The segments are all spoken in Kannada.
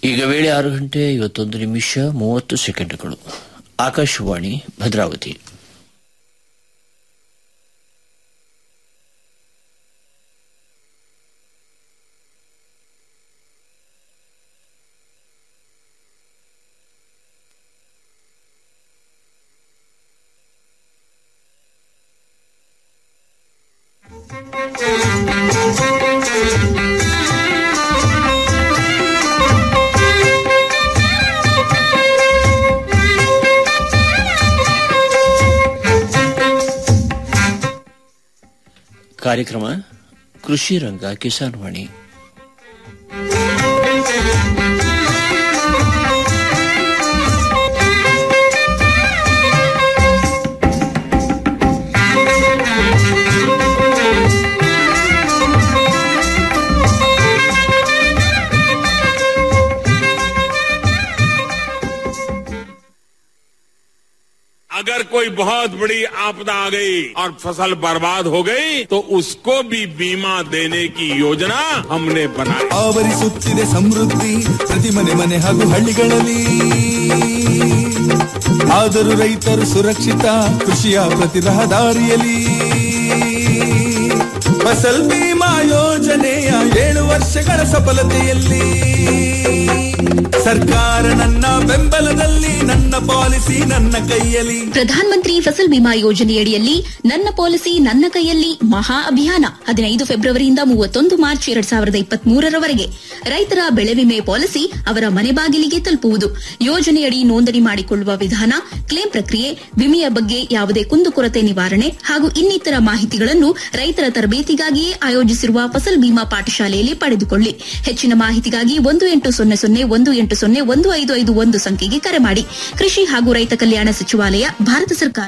ಈಗ ವೇಳೆ ಆರು ಗಂಟೆ ಐವತ್ತೊಂದು ನಿಮಿಷ ಮೂವತ್ತು ಸೆಕೆಂಡ್ಗಳು ಆಕಾಶವಾಣಿ ಭದ್ರಾವತಿ ಕಾರ್ಯಕ್ರಮ ಕೃಷಿ ರಂಗ ಕಿಸಾನ್ ವಾಣಿ अगर कोई बहुत बड़ी आपदा आ गई और फसल बर्बाद हो गई तो उसको भी बीमा देने की योजना हमने बनाई ಆವರಿಸುತ್ತಿದೆ ಸಮೃದ್ಧಿ ಪ್ರತಿ ಮನೆ ಮನೆ ಹಾಗೂ ಹಳ್ಳಿಗಳಲ್ಲಿ ಆದರೂ ರೈತರು ಸುರಕ್ಷಿತ ಕೃಷಿಯ ಪ್ರತಿ ರಹದಾರಿಯಲ್ಲಿ ಫಸಲ್ ಬಿಮಾ ಯೋಜನೆಯ ಏಳು ವರ್ಷಗಳ ಸಫಲತೆಯಲ್ಲಿ ಸರ್ಕಾರ ನನ್ನ ಬೆಂಬಲದಲ್ಲಿ ನನ್ನ ಪಾಲಿಸಿ ನನ್ನ ಕೈಯಲ್ಲಿ ಪ್ರಧಾನ ಮಂತ್ರಿ ಫಸಲ್ ಬಿಮಾ ಯೋಜನೆಯಡಿಯಲ್ಲಿ ನನ್ನ ಪಾಲಿಸಿ ನನ್ನ ಕೈಯಲ್ಲಿ ಮಹಾ ಅಭಿಯಾನ ಹದಿನೈದು ಫೆಬ್ರವರಿಯಿಂದ ಮೂವತ್ತೊಂದು ಮಾರ್ಚ್ ಎರಡ್ ಸಾವಿರದ ಇಪ್ಪತ್ಮೂರರವರೆಗೆ ರೈತರ ಬೆಳೆ ವಿಮೆ ಪಾಲಿಸಿ ಅವರ ಮನೆ ಬಾಗಿಲಿಗೆ ತಲುಪುವುದು ಯೋಜನೆಯಡಿ ನೋಂದಣಿ ಮಾಡಿಕೊಳ್ಳುವ ವಿಧಾನ ಕ್ಲೇಮ್ ಪ್ರಕ್ರಿಯೆ ವಿಮೆಯ ಬಗ್ಗೆ ಯಾವುದೇ ಕುಂದುಕೊರತೆ ನಿವಾರಣೆ ಹಾಗೂ ಇನ್ನಿತರ ಮಾಹಿತಿಗಳನ್ನು ರೈತರ ತರಬೇತಿಗಾಗಿಯೇ ಆಯೋಜಿಸಿರುವ ಫಸಲ್ ಬಿಮಾ ಪಾಠಶಾಲೆಯಲ್ಲಿ ಪಡೆದುಕೊಳ್ಳಿ ಹೆಚ್ಚಿನ ಮಾಹಿತಿಗಾಗಿ ಒಂದು ಎಂಟು ಸೊನ್ನೆ ಸೊನ್ನೆ ಒಂದು ಎಂಟು ಸೊನ್ನೆ ಒಂದು ಐದು ಐದು ಒಂದು ಸಂಖ್ಯೆಗೆ ಕರೆ ಮಾಡಿ ಕೃಷಿ ಹಾಗೂ ರೈತ ಕಲ್ಯಾಣ ಸಚಿವಾಲಯ ಭಾರತ ಸರ್ಕಾರ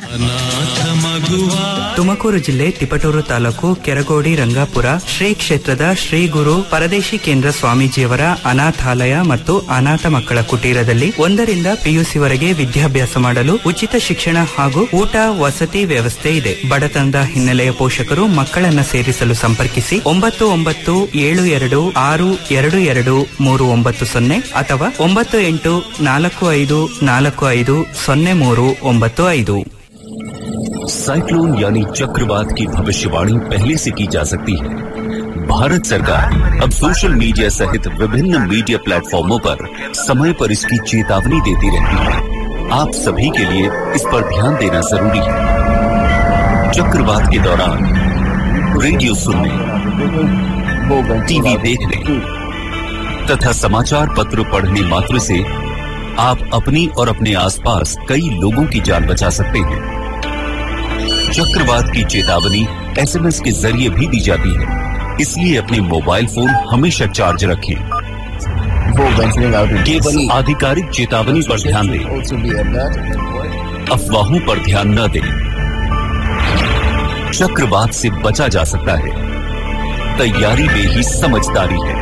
ತುಮಕೂರು ಜಿಲ್ಲೆ ತಿಪಟೂರು ತಾಲೂಕು ಕೆರಗೋಡಿ ರಂಗಾಪುರ ಶ್ರೀ ಕ್ಷೇತ್ರದ ಶ್ರೀ ಗುರು ಪರದೇಶಿ ಕೇಂದ್ರ ಸ್ವಾಮೀಜಿಯವರ ಅನಾಥಾಲಯ ಮತ್ತು ಅನಾಥ ಮಕ್ಕಳ ಕುಟೀರದಲ್ಲಿ ಒಂದರಿಂದ ಪಿಯುಸಿವರೆಗೆ ವಿದ್ಯಾಭ್ಯಾಸ ಮಾಡಲು ಉಚಿತ ಶಿಕ್ಷಣ ಹಾಗೂ ಊಟ ವಸತಿ ವ್ಯವಸ್ಥೆ ಇದೆ ಬಡತನದ ಹಿನ್ನೆಲೆಯ ಪೋಷಕರು ಮಕ್ಕಳನ್ನ ಸೇರಿಸಲು ಸಂಪರ್ಕಿಸಿ ಒಂಬತ್ತು ಒಂಬತ್ತು ಏಳು ಎರಡು ಆರು ಎರಡು ಎರಡು ಮೂರು ಒಂಬತ್ತು ಸೊನ್ನೆ ಅಥವಾ ಒಂಬತ್ತು ಎಂಟು ನಾಲ್ಕು ಐದು ನಾಲ್ಕು ಐದು ಸೊನ್ನೆ ಮೂರು ಒಂಬತ್ತು ಐದು साइक्लोन यानी चक्रवात की भविष्यवाणी पहले से की जा सकती है भारत सरकार अब सोशल मीडिया सहित विभिन्न मीडिया प्लेटफॉर्मों पर समय पर इसकी चेतावनी देती रहती है आप सभी के लिए इस पर ध्यान देना जरूरी है चक्रवात के दौरान रेडियो सुनने टीवी देखने तथा समाचार पत्र पढ़ने मात्र से आप अपनी और अपने आसपास कई लोगों की जान बचा सकते हैं चक्रवात की चेतावनी एसएमएस के जरिए भी दी जाती है इसलिए अपने मोबाइल फोन हमेशा चार्ज रखें केवल आधिकारिक चेतावनी पर ध्यान दें अफवाहों पर ध्यान न दें चक्रवात से बचा जा सकता है तैयारी में ही समझदारी है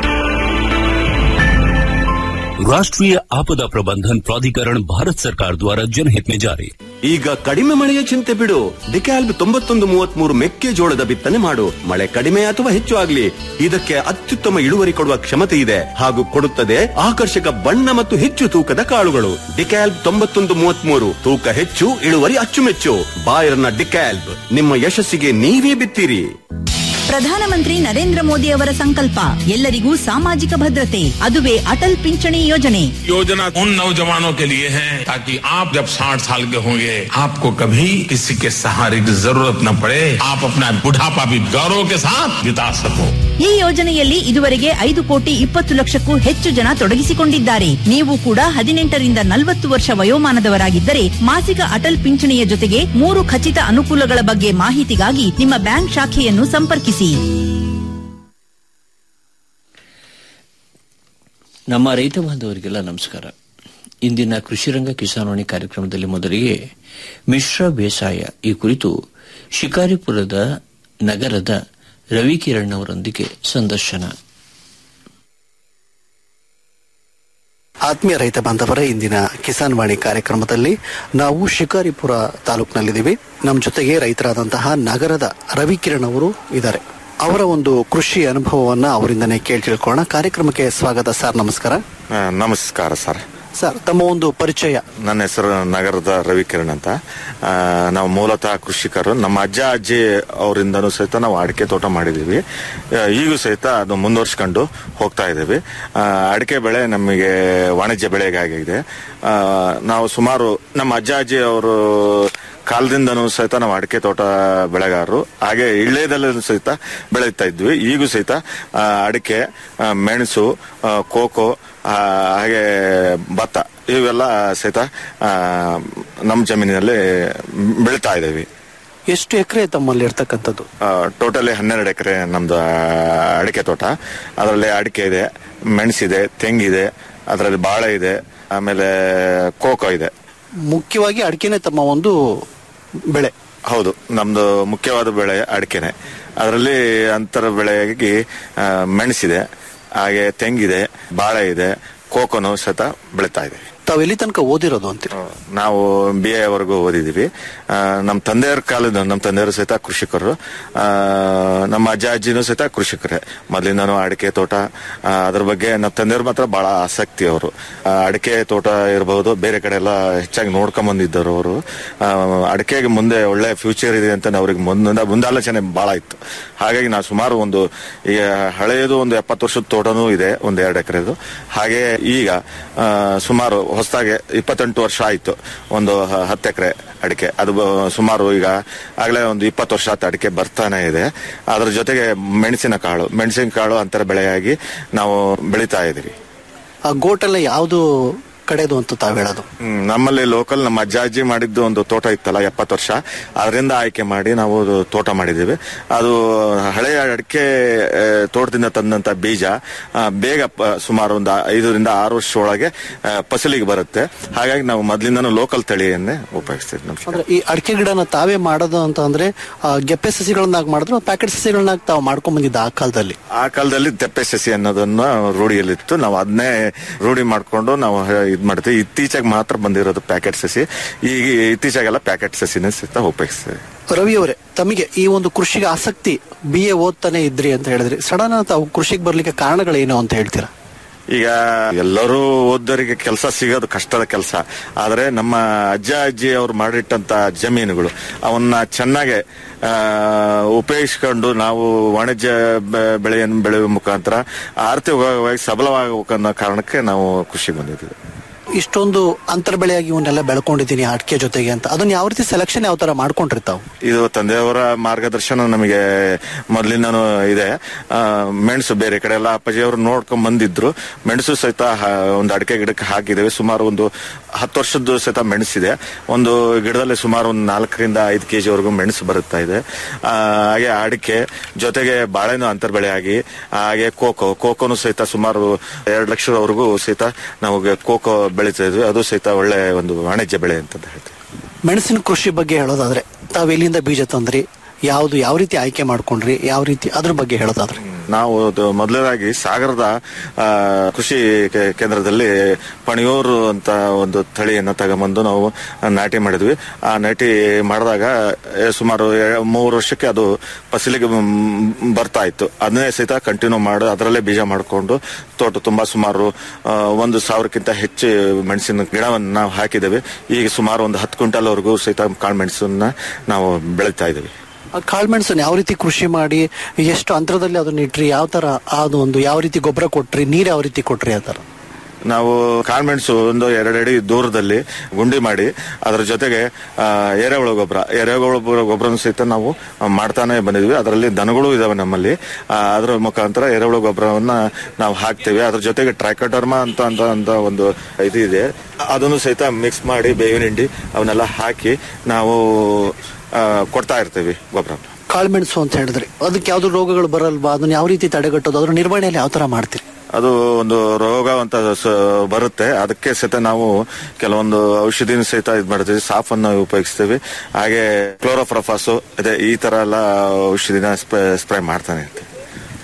राष्ट्रीय आपदा प्रबंधन प्राधिकरण भारत सरकार द्वारा जनहित में जारी ಈಗ ಕಡಿಮೆ ಮಳೆಯ ಚಿಂತೆ ಬಿಡು ಡಿಕ್ಯಾಲ್ಬ್ ತೊಂಬತ್ತೊಂದು ಮೂವತ್ಮೂರು ಮೆಕ್ಕೆಜೋಳದ ಬಿತ್ತನೆ ಮಾಡು ಮಳೆ ಕಡಿಮೆ ಅಥವಾ ಹೆಚ್ಚು ಆಗ್ಲಿ ಇದಕ್ಕೆ ಅತ್ಯುತ್ತಮ ಇಳುವರಿ ಕೊಡುವ ಕ್ಷಮತೆ ಇದೆ ಹಾಗೂ ಕೊಡುತ್ತದೆ ಆಕರ್ಷಕ ಬಣ್ಣ ಮತ್ತು ಹೆಚ್ಚು ತೂಕದ ಕಾಳುಗಳು ಡಿಕ್ಯಾಲ್ಬ್ ತೊಂಬತ್ತೊಂದು ಮೂವತ್ಮೂರು ತೂಕ ಹೆಚ್ಚು ಇಳುವರಿ ಅಚ್ಚುಮೆಚ್ಚು ಬಾಯರ್ನ ಡಿಕ್ಯಾಲ್ಬ್ ನಿಮ್ಮ ಯಶಸ್ಸಿಗೆ ನೀವೇ ಬಿತ್ತಿರಿ ಪ್ರಧಾನಮಂತ್ರಿ ನರೇಂದ್ರ ಮೋದಿ ಅವರ ಸಂಕಲ್ಪ ಎಲ್ಲರಿಗೂ ಸಾಮಾಜಿಕ ಭದ್ರತೆ ಅದುವೇ ಅಟಲ್ ಪಿಂಚಣಿ ಯೋಜನೆ योजना उन नौजवानों के लिए है ताकि आप जब 60 साल के होंगे आपको कभी किसी के सहारे की जरूरत न पड़े आप अपना बुढ़ापा भी गौरव के साथ बिता सको ಈ ಯೋಜನೆಯಲ್ಲಿ ಇದುವರೆಗೆ ಐದು ಕೋಟಿ ಇಪ್ಪತ್ತು ಲಕ್ಷಕ್ಕೂ ಹೆಚ್ಚು ಜನ ತೊಡಗಿಸಿಕೊಂಡಿದ್ದಾರೆ ನೀವು ಕೂಡ ಹದಿನೆಂಟರಿಂದ ನಲವತ್ತು ವರ್ಷ ವಯೋಮಾನದವರಾಗಿದ್ದರೆ ಮಾಸಿಕ ಅಟಲ್ ಪಿಂಚಣಿಯ ಜೊತೆಗೆ ಮೂರು ಖಚಿತ ಅನುಕೂಲಗಳ ಬಗ್ಗೆ ಮಾಹಿತಿಗಾಗಿ ನಿಮ್ಮ ಬ್ಯಾಂಕ್ ಶಾಖೆಯನ್ನು ಸಂಪರ್ಕಿಸಿ ನಮ್ಮ ರೈತ ಬಾಂಧವರಿಗೆಲ್ಲ ನಮಸ್ಕಾರ ಇಂದಿನ ಕೃಷಿರಂಗ ಕಿಸಾನ್ವಾಣಿ ಕಾರ್ಯಕ್ರಮದಲ್ಲಿ ಮೊದಲಿಗೆ ಮಿಶ್ರ ಬೇಸಾಯ ಈ ಕುರಿತು ಶಿಕಾರಿಪುರದ ನಗರದ ರವಿಕಿರಣ್ ಅವರೊಂದಿಗೆ ಸಂದರ್ಶನ ಆತ್ಮೀಯ ರೈತ ಬಾಂಧವರೇ ಇಂದಿನ ಕಿಸಾನ್ ವಾಣಿ ಕಾರ್ಯಕ್ರಮದಲ್ಲಿ ನಾವು ಶಿಕಾರಿಪುರ ತಾಲೂಕಿನಲ್ಲಿದ್ದೀವಿ ನಮ್ಮ ಜೊತೆಗೆ ರೈತರಾದಂತಹ ನಗರದ ರವಿಕಿರಣ್ ಅವರು ಇದ್ದಾರೆ ಅವರ ಒಂದು ಕೃಷಿ ಅನುಭವವನ್ನ ಅವರಿಂದನೇ ಕೇಳಿ ತಿಳ್ಕೊಳ್ಳೋಣ ಕಾರ್ಯಕ್ರಮಕ್ಕೆ ಸ್ವಾಗತ ಸರ್ ನಮಸ್ಕಾರ ಆ, ನಮಸ್ಕಾರ ಸರ್ ಸರ್ ತಮ್ಮ ಒಂದು ಪರಿಚಯ ನನ್ನ ಹೆಸರು ನಗರದ ರವಿಕಿರಣ್ ಅಂತ ಆ, ನಾವು ಮೂಲತಃ ಕೃಷಿಕರು ನಮ್ಮ ಅಜ್ಜ ಅಜ್ಜಿ ಅವರಿಂದನೂ ಸಹಿತ ನಾವು ಅಡಿಕೆ ತೋಟ ಮಾಡಿದೀವಿ ಆ, ಈಗೂ ಸಹಿತ ಅದು ಮುಂದುವರ್ಸ್ಕೊಂಡು ಹೋಗ್ತಾ ಇದ್ದೀವಿ ಆ, ಅಡಿಕೆ ಬೆಳೆ ನಮಗೆ ವಾಣಿಜ್ಯ ಬೆಳೆಗಾಗಿದೆ ಆ, ನಾವು ಸುಮಾರು ನಮ್ಮ ಅಜ್ಜ ಅಜ್ಜಿ ಅವರು ಕಾಲದಿಂದನೂ ಸಹಿತ ನಾವು ಅಡಿಕೆ ತೋಟ ಬೆಳೆಗಾರರು ಹಾಗೆ ಇಳ್ಳೆದಲ್ಲೂ ಸಹಿತ ಬೆಳೀತಾ ಇದ್ವಿ ಈಗೂ ಸಹಿತ ಆ, ಅಡಿಕೆ ಆ, ಮೆಣಸು ಆ, ಕೋಕೋ ಆ, ಹಾಗೆ ಭತ್ತ ಇವೆಲ್ಲ ಸಹಿತ ಆ, ನಮ್ಮ ಜಮೀನಿನಲ್ಲಿ ಬೆಳೀತಾ ಇದ್ದೀವಿ ಎಷ್ಟು ಎಕರೆ ತಮ್ಮಲ್ಲಿ ಇರ್ತಕ್ಕಂಥದ್ದು ಟೋಟಲಿ ಹನ್ನೆರಡು ಎಕರೆ ನಮ್ದು ಆ, ಅಡಿಕೆ ತೋಟ ಅದರಲ್ಲಿ ಅಡಿಕೆ ಇದೆ ಮೆಣಸಿದೆ ತೆಂಗಿದೆ ಅದರಲ್ಲಿ ಬಾಳೆ ಇದೆ ಆಮೇಲೆ ಕೋಕೋ ಇದೆ ಮುಖ್ಯವಾಗಿ ಅಡಿಕೆನೆ ತಮ್ಮ ಒಂದು ಬೆಳೆ ಹೌದು ನಮ್ದು ಮುಖ್ಯವಾದ ಬೆಳೆ ಅಡಿಕೆನೆ ಅದರಲ್ಲಿ ಅಂತರ ಬೆಳೆಯಾಗಿ ಆ, ಮೆಣಸಿದೆ ಹಾಗೆ ತೆಂಗಿದೆ ಬಾಳೆ ಇದೆ ಕೋಕೋನು ಸಹಿತ ಬೆಳೀತಾ ಇದೆ ತಾವು ಎಲ್ಲಿ ತನಕ ಓದಿರೋದು ಅಂತ ನಾವು ಬಿ ಎ ವರೆಗೂ ಓದಿದೀವಿ ಆ, ನಮ್ಮ ತಂದೆಯವ್ರ ಕಾಲದ ನಮ್ಮ ತಂದೆಯವರು ಸಹಿತ ಕೃಷಿಕರು ಆ, ನಮ್ಮ ಅಜ್ಜ ಅಜ್ಜಿನೂ ಸಹಿತ ಕೃಷಿಕರೇ ಮೊದಲಿಂದನೂ ಅಡಿಕೆ ತೋಟ ಆ, ಅದ್ರ ಬಗ್ಗೆ ನಮ್ಮ ತಂದೆಯವ್ರು ಮಾತ್ರ ಬಹಳ ಆಸಕ್ತಿ ಅವರು ಅಡಿಕೆ ತೋಟ ಇರಬಹುದು ಬೇರೆ ಕಡೆ ಎಲ್ಲ ಹೆಚ್ಚಾಗಿ ನೋಡ್ಕೊಂಡ್ ಬಂದಿದ್ದರು ಅವರು ಅಡಿಕೆಗೆ ಮುಂದೆ ಒಳ್ಳೆ ಫ್ಯೂಚರ್ ಇದೆ ಅಂತ ಅವ್ರಿಗೆ ಮುಂದೆ ಮುಂದಾಲೋಚನೆ ಬಹಳ ಇತ್ತು ಹಾಗಾಗಿ ನಾವು ಸುಮಾರು ಒಂದು ಈಗ ಹಳೆಯದು ಒಂದು ಎಪ್ಪತ್ತು ವರ್ಷದ ತೋಟನೂ ಇದೆ ಒಂದು ಎರಡು ಎಕರೆದು ಹಾಗೆ ಈಗ ಆ, ಸುಮಾರು ಹೊಸದಾಗಿ ಇಪ್ಪತ್ತೆಂಟು ವರ್ಷ ಆಯ್ತು ಒಂದು ಹ- ಹತ್ತು ಎಕರೆ ಅಡಿಕೆ ಅದು ಬ- ಸುಮಾರು ಈಗ ಆಗಲೇ ಒಂದು ಇಪ್ಪತ್ತು ವರ್ಷ ಆಯ್ತು ಅಡಿಕೆ ಬರ್ತಾನೆ ಇದೆ ಅದ್ರ ಜೊತೆಗೆ ಮೆಣಸಿನ ಕಾಳು ಮೆಣಸಿನ ಕಾಳು ಅಂತರ ಬೆಳೆಯಾಗಿ ನಾವು ಬೆಳೀತಾ ಇದೀವಿ ಆ ಗೋಟೆಲ್ಲ ಯಾವುದು ಕಡೆದು ಅಂತ ತಾವು ಹೇಳೋದು ಹ್ಮ್, ನಮ್ಮಲ್ಲಿ ಲೋಕಲ್ ನಮ್ಮ ಅಜ್ಜ ಅಜ್ಜಿ ಮಾಡಿದ್ದು ಒಂದು ತೋಟ ಇತ್ತಲ್ಲ ಎಪ್ಪತ್ತು ವರ್ಷ ಅದರಿಂದ ಆಯ್ಕೆ ಮಾಡಿ ನಾವು ಅದು ತೋಟ ಮಾಡಿದ್ದೀವಿ ಅದು ಹಳೆಯ ಅಡಿಕೆ ಆ, ತೋಟದಿಂದ ತಂದಂತ ಬೀಜ ಆ, ಬೇಗ ಪ- ಸುಮಾರು ಒಂದು ಐದರಿಂದ ಆರು ವರ್ಷ ಒಳಗೆ ಆ, ಫಸಲಿಗೆ ಬರುತ್ತೆ ಹಾಗಾಗಿ ನಾವು ಮೊದಲಿಂದನೂ ಲೋಕಲ್ ತಳಿಯನ್ನೇ ಉಪಯೋಗಿಸ್ತೀವಿ ನಮ್ಮ ಅಂದ್ರೆ ಈ ಅಡಿಕೆ ಗಿಡನ ತಾವೇ ಮಾಡೋದು ಅಂತ ಅಂದ್ರೆ ಆ, ಗೆಪ್ಪೆ ಸಸಿಗಳನ್ನಾಗಿ ಮಾಡಿದ್ರು ಪ್ಯಾಕೆಟ್ ಸಸಿಗಳನ್ನಾಗಿ ತಾವು ಮಾಡ್ಕೊಂಡ್ ಬಂದಿದ್ದ ಆ ಕಾಲದಲ್ಲಿ ಆ ಕಾಲದಲ್ಲಿ ತೆಪ್ಪೆ ಸಸಿ ಅನ್ನೋದನ್ನ ರೂಢಿಯಲ್ಲಿತ್ತು ನಾವು ಅದನ್ನೇ ರೂಢಿ ಮಾಡ್ಕೊಂಡು ನಾವು ಹ- ಇದ್ ಮಾಡ್ತೀವಿ ಇತ್ತೀಚೆಗೆ ಮಾತ್ರ ಬಂದಿರೋದು ಪ್ಯಾಕೆಟ್ ಸಸಿ ಈಗ ಇತ್ತೀಚೆಗೆಲ್ಲ ಪ್ಯಾಕೆಟ್ ಸಸಿನೇ ಸಹಿತ ಉಪಯೋಗಿಸ್ತೀವಿ ರವಿ ಅವರೇ ತಮಗೆ ಈ ಒಂದು ಕೃಷಿಗೆ ಆಸಕ್ತಿ ಬಿ ಎ ಓದ್ತಾನೆ ಇದ್ರಿ ಅಂತ ಹೇಳಿದ್ರಿ ಸಡನ್ ತಾವು ಕೃಷಿಗೆ ಬರ್ಲಿಕ್ಕೆ ಕಾರಣಗಳೇನು ಅಂತ ಹೇಳ್ತೀರಾ ಈಗ ಎಲ್ಲರೂ ಓದೋರಿಗೆ ಕೆಲಸ ಸಿಗೋದು ಕಷ್ಟದ ಕೆಲಸ ಆದ್ರೆ ನಮ್ಮ ಅಜ್ಜ ಅಜ್ಜಿ ಅವ್ರು ಮಾಡಿಟ್ಟಂತ ಜಮೀನುಗಳು ಅವನ್ನ ಚೆನ್ನಾಗಿ ಆ, ಉಪಯೋಗಿಸ್ಕೊಂಡು ನಾವು ವಾಣಿಜ್ಯ ಬೆ- ಬೆಳೆಯನ್ನು ಬೆಳೆಯುವ ಮುಖಾಂತರ ಆರ್ಥಿಕವಾಗಿ ಸಬಲವಾಗಬೇಕು ಅನ್ನೋ ಕಾರಣಕ್ಕೆ ನಾವು ಕೃಷಿಗೆ ಬಂದಿದ್ದೀವಿ ಇಷ್ಟೊಂದು ಅಂತರ ಬೆಳೆಯಾಗಿ ಇವನ್ನೆಲ್ಲ ಬೆಳ್ಕೊಂಡಿದ್ದೀನಿ ಅಡಿಕೆ ಜೊತೆಗೆ ಅಂತ ಅದನ್ನ ಯಾವ ರೀತಿ ಸೆಲೆಕ್ಷನ್ ಯಾವ ತರ ಮಾಡ್ಕೊಂಡ್ರಿ ತಾವು ಇದು ತಂದೆಯವರ ಮಾರ್ಗದರ್ಶನ ನಮಗೆ ಮೊದಲಿಂದನೂ ಇದೆ ಆ, ಮೆಣಸು ಬೇರೆ ಕಡೆ ಎಲ್ಲ ಅಪ್ಪಾಜಿಯವರು ನೋಡ್ಕೊಂಡ್ ಬಂದಿದ್ರು ಮೆಣಸು ಸಹಿತ ಹ- ಒಂದು ಅಡಿಕೆ ಗಿಡಕ್ಕೆ ಹಾಕಿದ್ದೇವೆ ಸುಮಾರು ಒಂದು ಹತ್ತು ವರ್ಷದ್ದು ಸಹಿತ ಮೆಣಸಿದೆ ಒಂದು ಗಿಡದಲ್ಲಿ ಸುಮಾರು ಒಂದು ನಾಲ್ಕರಿಂದ ಐದು ಕೆಜಿ ವರೆಗೂ ಮೆಣಸು ಬರುತ್ತಾ ಇದೆ ಆ, ಹಾಗೆ ಅಡಿಕೆ ಜೊತೆಗೆ ಬಾಳೆನೂ ಅಂತರ್ ಬೆಳೆಯಾಗಿ ಹಾಗೆ ಕೋಕೋ ಕೋಕೋನು ಸಹಿತ ಸುಮಾರು ಎರಡು ಲಕ್ಷದವರೆಗೂ ಸಹಿತ ನಾವು ಕೋಕೋ ಬೆಳೀತಾ ಇದ್ವಿ ಅದು ಸಹಿತ ಒಳ್ಳೆ ಒಂದು ವಾಣಿಜ್ಯ ಬೆಳೆ ಅಂತ ಹೇಳ್ತೀವಿ ಮೆಣಸಿನ ಕೃಷಿ ಬಗ್ಗೆ ಹೇಳೋದಾದ್ರೆ ತಾವ್ ಎಲ್ಲಿಂದ ಬೀಜ ತಂದ್ರಿ ಯಾವ್ದು ಯಾವ ರೀತಿ ಆಯ್ಕೆ ಮಾಡ್ಕೊಂಡ್ರಿ ಯಾವ ರೀತಿ ಅದ್ರ ಬಗ್ಗೆ ಹೇಳೋದಾದ್ರೆ ನಾವು ಅದು ಮೊದಲನೇದಾಗಿ ಸಾಗರದ ಆ, ಕೃಷಿ ಕೇ- ಕೇಂದ್ರದಲ್ಲಿ ಪಣಿಯೂರು ಅಂತ ಒಂದು ತಳಿಯನ್ನ ತಗೊಂಬಂದು ನಾವು ನಾಟಿ ಮಾಡಿದ್ವಿ ಆ ನಾಟಿ ಮಾಡಿದಾಗ ಏ, ಸುಮಾರು ಎ- ಮೂರು ವರ್ಷಕ್ಕೆ ಅದು ಫಸಲಿಗೆ ಮ್, ಬರ್ತಾ ಇತ್ತು ಅದನ್ನೇ ಸಹಿತ ಕಂಟಿನ್ಯೂ ಮಾಡಿ ಅದರಲ್ಲೇ ಬೀಜ ಮಾಡಿಕೊಂಡು ತೋಟ ತುಂಬಾ ಸುಮಾರು ಆ, ಒಂದು ಸಾವಿರಕ್ಕಿಂತ ಹೆಚ್ಚು ಮೆಣಸಿನ ಗಿಡವನ್ನು ನಾವು ಹಾಕಿದ್ದೇವೆ ಈಗ ಸುಮಾರು ಒಂದು ಹತ್ತು ಕ್ವಿಂಟಲ್ ವರೆಗೂ ಸಹಿತ ಕಾಳು ಮೆಣಸನ್ನ ನಾವು ಬೆಳೀತಾ ಇದ್ದೀವಿ ಆ ಕಾಳ್ಮೆಣಸನ್ನ ಯಾವ ರೀತಿ ಕೃಷಿ ಮಾಡಿ ಎಷ್ಟು ಅಂತರದಲ್ಲಿ ಅದನ್ನ ಇಟ್ರಿ ಯಾವ ತರ ಅದು ಒಂದು ಯಾವ ರೀತಿ ಗೊಬ್ಬರ ಕೊಟ್ರಿ ನೀರ್ ಯಾವ ರೀತಿ ಕೊಟ್ರಿ ಆ ತರ ನಾವು ಕಾಳ್ಮೆಣಸು ಒಂದು ಎರಡಡಿ ದೂರದಲ್ಲಿ ಗುಂಡಿ ಮಾಡಿ ಅದರ ಜೊತೆಗೆ ಆ, ಎರೆಹುಳ ಗೊಬ್ಬರ ಎರೆಹುಳ ಗೊಬ್ಬರ ಸಹಿತ ನಾವು ಆ, ಮಾಡ್ತಾನೆ ಬಂದಿದ್ವಿ ಅದರಲ್ಲಿ ದನಗಳು ಇದಾವೆ ನಮ್ಮಲ್ಲಿ ಆ, ಅದರ ಮುಖಾಂತರ ಎರೆಹುಳ ಗೊಬ್ಬರವನ್ನ ನಾವು ಹಾಕ್ತೇವೆ ಅದ್ರ ಜೊತೆಗೆ ಟ್ರೈಕೋಡರ್ಮಾ ಅಂತ ಅಂತ ಅಂತ ಒಂದು ಇದು ಇದೆ ಅದನ್ನು ಸಹಿತ ಮಿಕ್ಸ್ ಮಾಡಿ ಬೇವಿನ ಹಿಂಡಿ ಅವನ್ನೆಲ್ಲ ಹಾಕಿ ನಾವು ಆ, ಕೊಡ್ತಾ ಇರ್ತೀವಿ ಗೊಬ್ಬರ ಕಾಳ್ಮೆಣಸು ಅಂತ ಹೇಳಿದ್ರಿ ಅದಕ್ಕೆ ಯಾವ್ದು ರೋಗಗಳು ಬರಲ್ವಾ ಅದನ್ನ ಯಾವ ರೀತಿ ತಡೆಗಟ್ಟೋದು ಅದ್ರ ನಿರ್ವಹಣೆಯಲ್ಲಿ ಯಾವ ತರ ಮಾಡ್ತೀರಿ ಅದು ಒಂದು ರೋಗ ಅಂತ ಸ- ಬರುತ್ತೆ ಅದಕ್ಕೆ ಸಹಿತ ನಾವು ಕೆಲವೊಂದು ಔಷಧಿನ ಸಹಿತ ಇದು ಮಾಡ್ತೀವಿ ಸಾಫ್ ಅನ್ನು ಉಪಯೋಗಿಸ್ತೀವಿ ಹಾಗೆ ಕ್ಲೋರೋಫ್ರಫಾಸು ಅದೇ ಈ ತರ ಎಲ್ಲ ಔಷಧಿನ ಸ್ಪ್ರೇ ಸ್ಪ್ರೇ ಮಾಡ್ತಾನೆ ಇರ್ತೀವಿ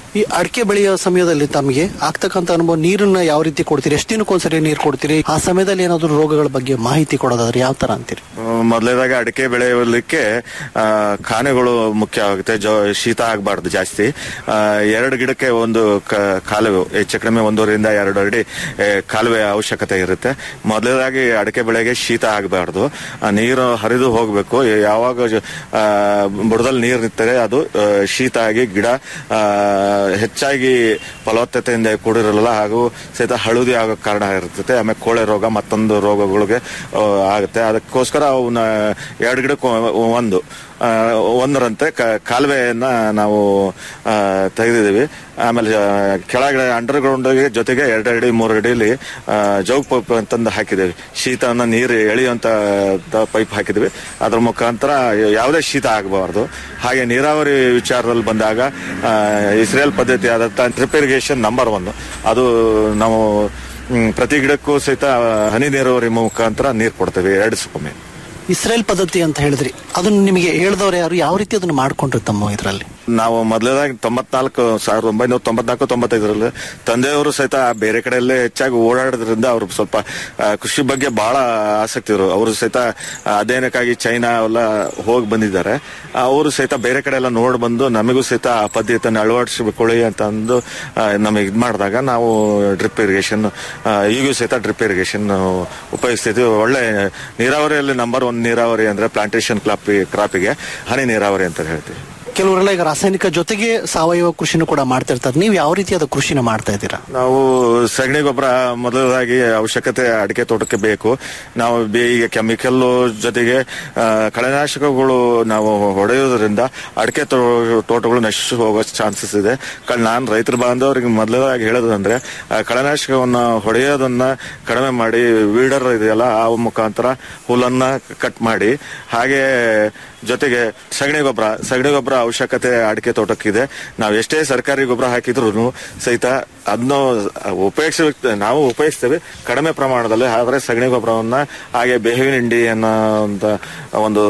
ಈ ಅಡಿಕೆ ಬೆಳೆಯೋ ಸಮಯದಲ್ಲಿ ತಮಗೆ ಆಗ್ತಕ್ಕಂಥ ಅನುಭವ ನೀರನ್ನ ಯಾವ ರೀತಿ ಕೊಡ್ತೀರಿ ಎಷ್ಟು ದಿನಕ್ಕೊಂದ್ಸರಿ ನೀರು ಕೊಡ್ತೀರಿ ಆ ಸಮಯದಲ್ಲಿ ಏನಾದ್ರು ರೋಗಗಳ ಬಗ್ಗೆ ಮಾಹಿತಿ ಕೊಡೋದಾದ್ರೆ ಯಾವ ತರ ಅಂತೀರಿ ಮೊದಲೇದಾಗ ಅಡಿಕೆ ಬೆಳೆಯಲಿಕ್ಕೆ ಆ, ಖಾನೆಗಳು ಮುಖ್ಯ ಆಗುತ್ತೆ ಜೊ ಶೀತ ಆಗಬಾರ್ದು ಜಾಸ್ತಿ ಆ, ಎರಡು ಗಿಡಕ್ಕೆ ಒಂದು ಕ- ಕಾಲುವೆ ಹೆಚ್ಚು ಕಡಿಮೆ ಒಂದೂವರೆಯಿಂದ ಎರಡು ಅಡಿ ಏ, ಕಾಲುವೆ ಅವಶ್ಯಕತೆ ಇರುತ್ತೆ ಮೊದಲೇದಾಗಿ ಅಡಿಕೆ ಬೆಳೆಗೆ ಶೀತ ಆಗಬಾರ್ದು ನೀರು ಹರಿದು ಹೋಗಬೇಕು ಯಾವಾಗ ಜ- ಆ, ಬುಡದಲ್ಲಿ ನೀರು ನಿಂತರೆ ಅದು ಆ, ಶೀತ ಆಗಿ ಗಿಡ ಆ, ಹೆಚ್ಚಾಗಿ ಫಲವತ್ತತೆಯಿಂದ ಕೂಡಿರಲ್ಲ ಹಾಗೂ ಸಹಿತ ಹಳದಿ ಆಗೋ ಕಾರಣ ಇರ್ತದೆ ಆಮೇಲೆ ಕೋಳೆ ರೋಗ ಮತ್ತೊಂದು ರೋಗಗಳಿಗೆ ಆ, ಆಗುತ್ತೆ ಅದಕ್ಕೋಸ್ಕರ ಅವನ್ನ ಎರಡು ಗಿಡಕ್ಕೆ ಒ- ಒಂದು ಆ, ಒಂದರಂತೆ ಕ- ಕಾಲುವೆಯನ್ನ ನಾವು ಆ, ತೆಗೆದಿದ್ದೀವಿ ಆಮೇಲೆ ಆ, ಕೆಳಗಡೆ ಅಂಡರ್ ಗ್ರೌಂಡ್ ಜೊತೆಗೆ ಎರಡು ಅಡಿ ಮೂರು ಅಡಿಯಲ್ಲಿ ಜೌಗ್ ಪೈಪ್ ಅಂತಂದು ಹಾಕಿದ್ದೇವೆ ಶೀತನ ನೀರು ಎಳೆಯುವಂತ ಪೈಪ್ ಹಾಕಿದ್ವಿ ಅದ್ರ ಮುಖಾಂತರ ಯಾವುದೇ ಶೀತ ಆಗಬಾರ್ದು ಹಾಗೆ ನೀರಾವರಿ ವಿಚಾರದಲ್ಲಿ ಬಂದಾಗ ಆ, ಇಸ್ರೇಲ್ ಪದ್ಧತಿ ಆದಂತ ಡ್ರಿಪ್ ಇರಿಗೇಷನ್ ನಂಬರ್ ಒನ್ ಅದು ನಾವು ಹ್ಮ್, ಪ್ರತಿ ಗಿಡಕ್ಕೂ ಸಹಿತ ಹನಿ ನೀರಾವರಿ ಮುಖಾಂತರ ನೀರು ಕೊಡ್ತೇವೆ ಎರಡು ಸುಮ್ಮನೆ ಇಸ್ರೇಲ್ ಪದ್ಧತಿ ಅಂತ ಹೇಳಿದ್ರಿ ಅದನ್ನ ನಿಮಗೆ ಹೇಳಿದವ್ರು ಯಾರು ಯಾವ ರೀತಿ ಅದನ್ನ ಮಾಡ್ಕೊಂಡ್ರಿ ತಮ್ಮ ಇದರಲ್ಲಿ ನಾವು ಮೊದಲನೇದಾಗಿ ತೊಂಬತ್ನಾಲ್ಕು ಸಾವಿರದ ಒಂಬೈನೂರ ತೊಂಬತ್ನಾಲ್ಕು ತೊಂಬತ್ತೈದರಲ್ಲಿ ತಂದೆಯವರು ಸಹಿತ ಬೇರೆ ಕಡೆಯಲ್ಲೇ ಹೆಚ್ಚಾಗಿ ಓಡಾಡೋದ್ರಿಂದ ಅವರು ಸ್ವಲ್ಪ ಆ, ಕೃಷಿ ಬಗ್ಗೆ ಬಹಳ ಆಸಕ್ತಿ ಇರು ಅವರು ಸಹಿತ ಆ, ಅಧ್ಯಯನಕ್ಕಾಗಿ ಚೈನಾ ಎಲ್ಲ ಹೋಗಿ ಬಂದಿದ್ದಾರೆ ಅವರು ಸಹಿತ ಬೇರೆ ಕಡೆ ಎಲ್ಲ ನೋಡಿ ಬಂದು ನಮಗೂ ಸಹಿತ ಆ ಪದ್ಧತಿಯನ್ನು ಅಳವಡಿಸಿಕೊಳ್ಳಿ ಅಂತ ಅಂದು ಆ, ನಮಗೆ ಇದು ಮಾಡಿದಾಗ ನಾವು ಡ್ರಿಪ್ ಇರಿಗೇಷನ್ ಈಗೂ ಸಹಿತ ಡ್ರಿಪ್ ಇರಿಗೇಷನ್ ಉಪಯೋಗಿಸ್ತಿದ್ವಿ ಒಳ್ಳೆ ನೀರಾವರಿಯಲ್ಲಿ ನಂಬರ್ ಒನ್ ನೀರಾವರಿ ಅಂದ್ರೆ ಪ್ಲಾಂಟೇಶನ್ ಕ್ರಾಪ್ ಕ್ರಾಪಿಗೆ ಹನಿ ನೀರಾವರಿ ಅಂತ ಹೇಳ್ತೀವಿ ಕೆಲವರೆಲ್ಲ ಈಗ ರಾಸಾಯನಿಕ ಜೊತೆಗೆ ಸಾವಯವ ಕೃಷಿನೂ ಕೂಡ ಮಾಡ್ತಿರ್ತಾರೆ ನೀವು ಯಾವ ರೀತಿಯಾದ ಕೃಷಿನ ಮಾಡ್ತಾ ಇದ್ದೀರಾ ನಾವು ಸಗಣಿ ಗೊಬ್ಬರ ಮೊದಲಾಗಿ ಅವಶ್ಯಕತೆ ಅಡಿಕೆ ತೋಟಕ್ಕೆ ಬೇಕು ನಾವು ಬೇ- ಈಗ ಕೆಮಿಕಲ್ ಜೊತೆಗೆ ಆ, ಕಳೆನಾಶಕಗಳು ನಾವು ಹೊಡೆಯೋದ್ರಿಂದ ಅಡಿಕೆ ತೋ- ತೋಟಗಳು ನಶಿಸಿ ಹೋಗೋ ಚಾನ್ಸಸ್ ಇದೆ ಕಳ್ ನಾನು ರೈತರ ಬಾಂಧವರಿಗೆ ಮೊದಲಾಗಿ ಹೇಳೋದಂದ್ರೆ ಆ, ಕಳೆನಾಶಕವನ್ನ ಹೊಡೆಯೋದನ್ನ ಕಡಿಮೆ ಮಾಡಿ ವೀಡರ್ ಇದೆಯಲ್ಲ ಆ ಮುಖಾಂತರ ಹುಲ್ಲನ್ನ ಕಟ್ ಮಾಡಿ ಹಾಗೆ ಜೊತೆಗೆ ಸಗಣಿ ಗೊಬ್ಬರ ಸಗಣಿ ಗೊಬ್ಬರ ಅವಶ್ಯಕತೆ ಅಡಿಕೆ ತೋಟಕ್ಕಿದೆ ನಾವು ಎಷ್ಟೇ ಸರ್ಕಾರಿ ಗೊಬ್ಬರ ಹಾಕಿದ್ರು ಸಹಿತ ಅದನ್ನು ಉಪಯೋಗಿಸ ನಾವು ಉಪಯೋಗಿಸ್ತೇವೆ ಕಡಿಮೆ ಪ್ರಮಾಣದಲ್ಲಿ ಆದ್ರೆ ಸಗಣಿ ಗೊಬ್ಬರವನ್ನ ಹಾಗೆ ಬೇವಿನ ಹಿಂಡಿ ಅನ್ನೋ ಅಂತ ಒಂದು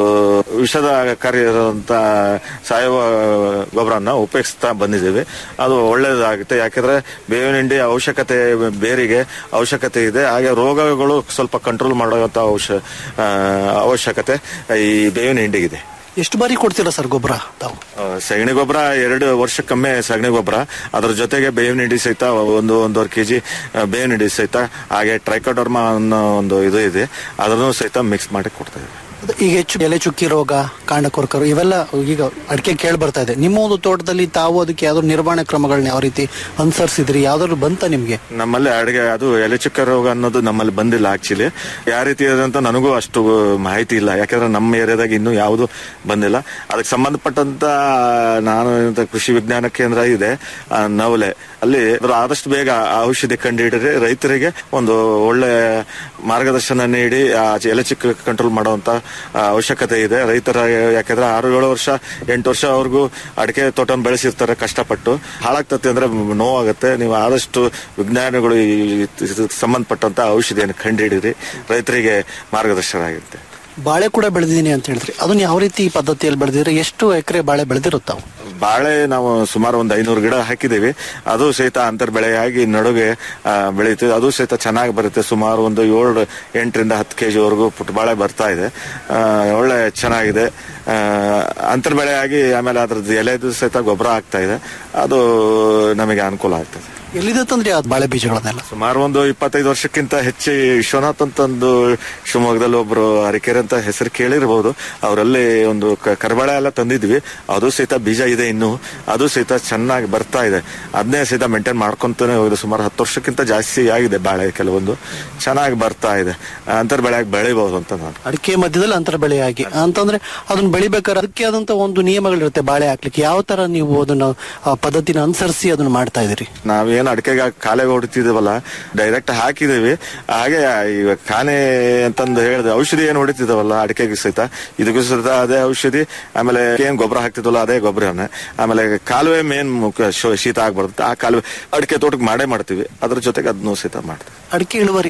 ವಿಷದಕಾರಿ ಇರುವಂತ ಸಾವಯವ ಗೊಬ್ಬರನ ಉಪಯೋಗಿಸ್ತಾ ಬಂದಿದ್ದೀವಿ ಅದು ಒಳ್ಳೇದಾಗುತ್ತೆ ಯಾಕಂದ್ರೆ ಬೇವಿನ ಹಿಂಡಿ ಅವಶ್ಯಕತೆ ಬೇರಿಗೆ ಅವಶ್ಯಕತೆ ಇದೆ ಹಾಗೆ ರೋಗಗಳು ಸ್ವಲ್ಪ ಕಂಟ್ರೋಲ್ ಮಾಡುವಂತ ಔಷ ಆ, ಅವಶ್ಯಕತೆ ಈ ಬೇವಿನ ಹಿಂಡಿಗಿದೆ ಎಷ್ಟು ಬಾರಿ ಕೊಡ್ತೀರಾ ಸರ್ ಗೊಬ್ಬರ ತಾವು ಆ, ಸಗಣಿ ಗೊಬ್ಬರ ಎರಡು ವರ್ಷಕ್ಕೊಮ್ಮೆ ಸಗಣಿ ಗೊಬ್ಬರ ಅದ್ರ ಜೊತೆಗೆ ಬೇವಿನ ಹಿಂಡಿ ಸಹಿತ ಒಂದು ಒಂದೂವರೆ ಕೆಜಿ ಬೇವಿನ ಹಿಂಡಿ ಸಹಿತ ಹಾಗೆ ಟ್ರೈಕೋಡರ್ಮಾ ಅನ್ನೋ ಒಂದು ಇದು ಇದೆ ಅದನ್ನು ಸಹಿತ ಮಿಕ್ಸ್ ಮಾಡಿ ಕೊಡ್ತಾ ಇದ್ದೀವಿ ಅದು ಈಗ ಹೆಚ್ಚು ಎಲೆ ಚುಕ್ಕಿ ರೋಗ ಕಾಂಡ ಕೊರಕರು ಇವೆಲ್ಲ ಈಗ ಅಡಿಕೆ ಕೇಳಿ ಬರ್ತಾ ಇದೆ ನಿಮ್ಮ ಒಂದು ತೋಟದಲ್ಲಿ ತಾವು ಅದಕ್ಕೆ ಯಾವ್ದಾದ್ರು ನಿರ್ವಹಣೆ ಕ್ರಮಗಳನ್ನ ಯಾವ ರೀತಿ ಅನುಸರಿಸಿದ್ರಿ ಯಾವ್ದಾದ್ರು ಬಂತ ನಿಮ್ಗೆ ನಮ್ಮಲ್ಲಿ ಅಡಿಗೆ ಅದು ಎಲೆ ಚುಕ್ಕ ರೋಗ ಅನ್ನೋದು ನಮ್ಮಲ್ಲಿ ಬಂದಿಲ್ಲ ಆಕ್ಚುಲಿ ಯಾವ ರೀತಿ ಇದೆ ಅಂತ ನನಗೂ ಅಷ್ಟು ಮಾಹಿತಿ ಇಲ್ಲ ಯಾಕಂದ್ರೆ ನಮ್ಮ ಏರಿಯಾದಾಗ ಇನ್ನೂ ಯಾವುದು ಬಂದಿಲ್ಲ ಅದಕ್ಕೆ ಸಂಬಂಧಪಟ್ಟಂತ ನಾನು ಇಂಥ ಕೃಷಿ ವಿಜ್ಞಾನ ಕೇಂದ್ರ ಇದೆ ಆ, ನವಲೆ ಅಲ್ಲಿ ಅದ್ರ ಆದಷ್ಟು ಬೇಗ ಆ ಔಷಧಿ ಕಂಡುಹಿಡಿದ್ರೆ ರೈತರಿಗೆ ಒಂದು ಒಳ್ಳೆ ಮಾರ್ಗದರ್ಶನ ನೀಡಿ ಆ ಎಲೆ ಚಿಕ್ಕ ಕಂಟ್ರೋಲ್ ಮಾಡುವಂತ ಆ, ಅವಶ್ಯಕತೆ ಇದೆ ರೈತರ ಯಾಕಂದ್ರೆ ಆರು ಏಳು ವರ್ಷ ಎಂಟು ವರ್ಷ ಅವ್ರಿಗೂ ಅಡಿಕೆ ತೋಟ ಬೆಳೆಸಿರ್ತಾರೆ ಕಷ್ಟಪಟ್ಟು ಹಾಳಾಗ್ತತೆ ಅಂದ್ರೆ ನೋವಾಗುತ್ತೆ ನೀವು ಆದಷ್ಟು ವಿಜ್ಞಾನಿಗಳು ಈ ಇದಕ್ಕೆ ಸಂಬಂಧಪಟ್ಟಂತ ಔಷಧಿಯನ್ನು ಕಂಡುಹಿಡಿದ್ರಿ ರೈತರಿಗೆ ಮಾರ್ಗದರ್ಶನ ಆಗುತ್ತೆ ಬಾಳೆ ಕೂಡ ಬೆಳೆದಿದ್ದೀನಿ ಅಂತ ಹೇಳಿದ್ರಿ ಅದನ್ನ ಯಾವ ರೀತಿ ಪದ್ಧತಿಯಲ್ಲಿ ಬೆಳೆದಿದ್ರೆ ಎಷ್ಟು ಎಕರೆ ಬಾಳೆ ಬೆಳೆದಿರುತ್ತಾವು ಬಾಳೆ ನಾವು ಸುಮಾರು ಒಂದು ಐನೂರು ಗಿಡ ಹಾಕಿದ್ದೀವಿ ಅದು ಸಹಿತ ಅಂತರ್ ಬೆಳೆಯಾಗಿ ನಡುವೆ ಆ, ಬೆಳೀತೀವಿ ಅದು ಸಹಿತ ಚೆನ್ನಾಗಿ ಬರುತ್ತೆ ಸುಮಾರು ಒಂದು ಏಳು ಎಂಟರಿಂದ ಹತ್ತು ಕೆಜಿ ವರೆಗೂ ಪುಟ್ಟ ಬಾಳೆ ಬರ್ತಾ ಇದೆ ಆ, ಒಳ್ಳೆ ಚೆನ್ನಾಗಿದೆ ಆ, ಅಂತರ್ ಬೆಳೆಯಾಗಿ ಆಮೇಲೆ ಅದ್ರದ್ದು ಎಲೆದು ಸಹಿತ ಗೊಬ್ಬರ ಆಗ್ತಾ ಇದೆ ಅದು ನಮಗೆ ಅನುಕೂಲ ಆಗ್ತದೆ ಎಲ್ಲಿದೆ ತಂದ್ರಿ ಆ ಬಾಳೆ ಬೀಜಗಳನ್ನೆಲ್ಲ ಸುಮಾರು ಒಂದು ಇಪ್ಪತ್ತೈದು ವರ್ಷಕ್ಕಿಂತ ಹೆಚ್ಚು ವಿಶ್ವನಾಥ್ ಅಂತಂದು ಶಿವಮೊಗ್ಗದಲ್ಲಿ ಒಬ್ರು ಅರಿಕೆರೆ ಅಂತ ಹೆಸರು ಕೇಳಿರ್ಬೋದು ಅವರಲ್ಲಿ ಒಂದು ಕ- ಕರ್ಬಾಳೆ ಎಲ್ಲ ತಂದಿದ್ವಿ ಅದು ಸಹಿತ ಬೀಜ ಇದೆ ಇನ್ನು ಅದು ಸಹಿತ ಚೆನ್ನಾಗಿ ಬರ್ತಾ ಇದೆ ಅದನ್ನೇ ಸಹಿತ ಮೇಂಟೈನ್ ಮಾಡ್ಕೊಂತಾನೆ ಹೋಗಿದೆ ಸುಮಾರು ಹತ್ತು ವರ್ಷಕ್ಕಿಂತ ಜಾಸ್ತಿ ಆಗಿದೆ ಬಾಳೆ ಕೆಲವೊಂದು ಚೆನ್ನಾಗಿ ಬರ್ತಾ ಇದೆ ಅಂತರ್ ಬೆಳೆಯಾಗಿ ಬೆಳಿಬಹುದು ಅಂತ ನಾನು ಅಡಿಕೆ ಮಧ್ಯದಲ್ಲಿ ಅಂತರ ಬೆಳೆಯಾಗಿ ಅಂತಂದ್ರೆ ಅದನ್ನ ಬೆಳಿಬೇಕಾದ್ರೆ ಅದಕ್ಕೆ ಆದಂತ ಒಂದು ನಿಯಮಗಳಿರುತ್ತೆ ಬಾಳೆ ಹಾಕ್ಲಿಕ್ಕೆ ಯಾವ ತರ ನೀವು ಅದನ್ನ ಆ ಪದ್ಧತಿನ ಅನುಸರಿಸಿ ಅದನ್ನ ಮಾಡ್ತಾ ಇದೀರಿ ನಾವೇನು ಅಡಿಕೆಗೆ ಕಾಲೆ ಹೊಡಿತಿದ್ದೀವಲ್ಲ ಡೈರೆಕ್ಟ್ ಹಾಕಿದೀವಿ ಹಾಗೆ ಈಗ ಕಾನೆ ಅಂತಂದು ಹೇಳಿದೆ ಔಷಧಿ ಏನು ಹೊಡಿತಿದಾವಲ್ಲ ಅಡಿಕೆಗೆ ಸಹಿತ ಇದಕ್ಕೂ ಸಹಿತ ಅದೇ ಔಷಧಿ ಆಮೇಲೆ ಏನ್ ಗೊಬ್ಬರ ಹಾಕ್ತಿದ್ವಲ್ಲ ಅದೇ ಗೊಬ್ಬರನೇ ಆಮೇಲೆ ಕಾಲುವೆ ಮೇನ್ ಮುಖ್ಯ ಶೋ- ಶೀತ ಆಗ್ಬಾರ್ದು ಆ ಕಾಲುವೆ ಅಡಿಕೆ ತೋಟಕ್ಕೆ ಮಾಡೇ ಮಾಡ್ತೀವಿ ಅದ್ರ ಜೊತೆಗೆ ಅದನ್ನು ಸಹಿತ ಮಾಡ್ತೀವಿ ಅಡಿಕೆ ಇಳುವರಿ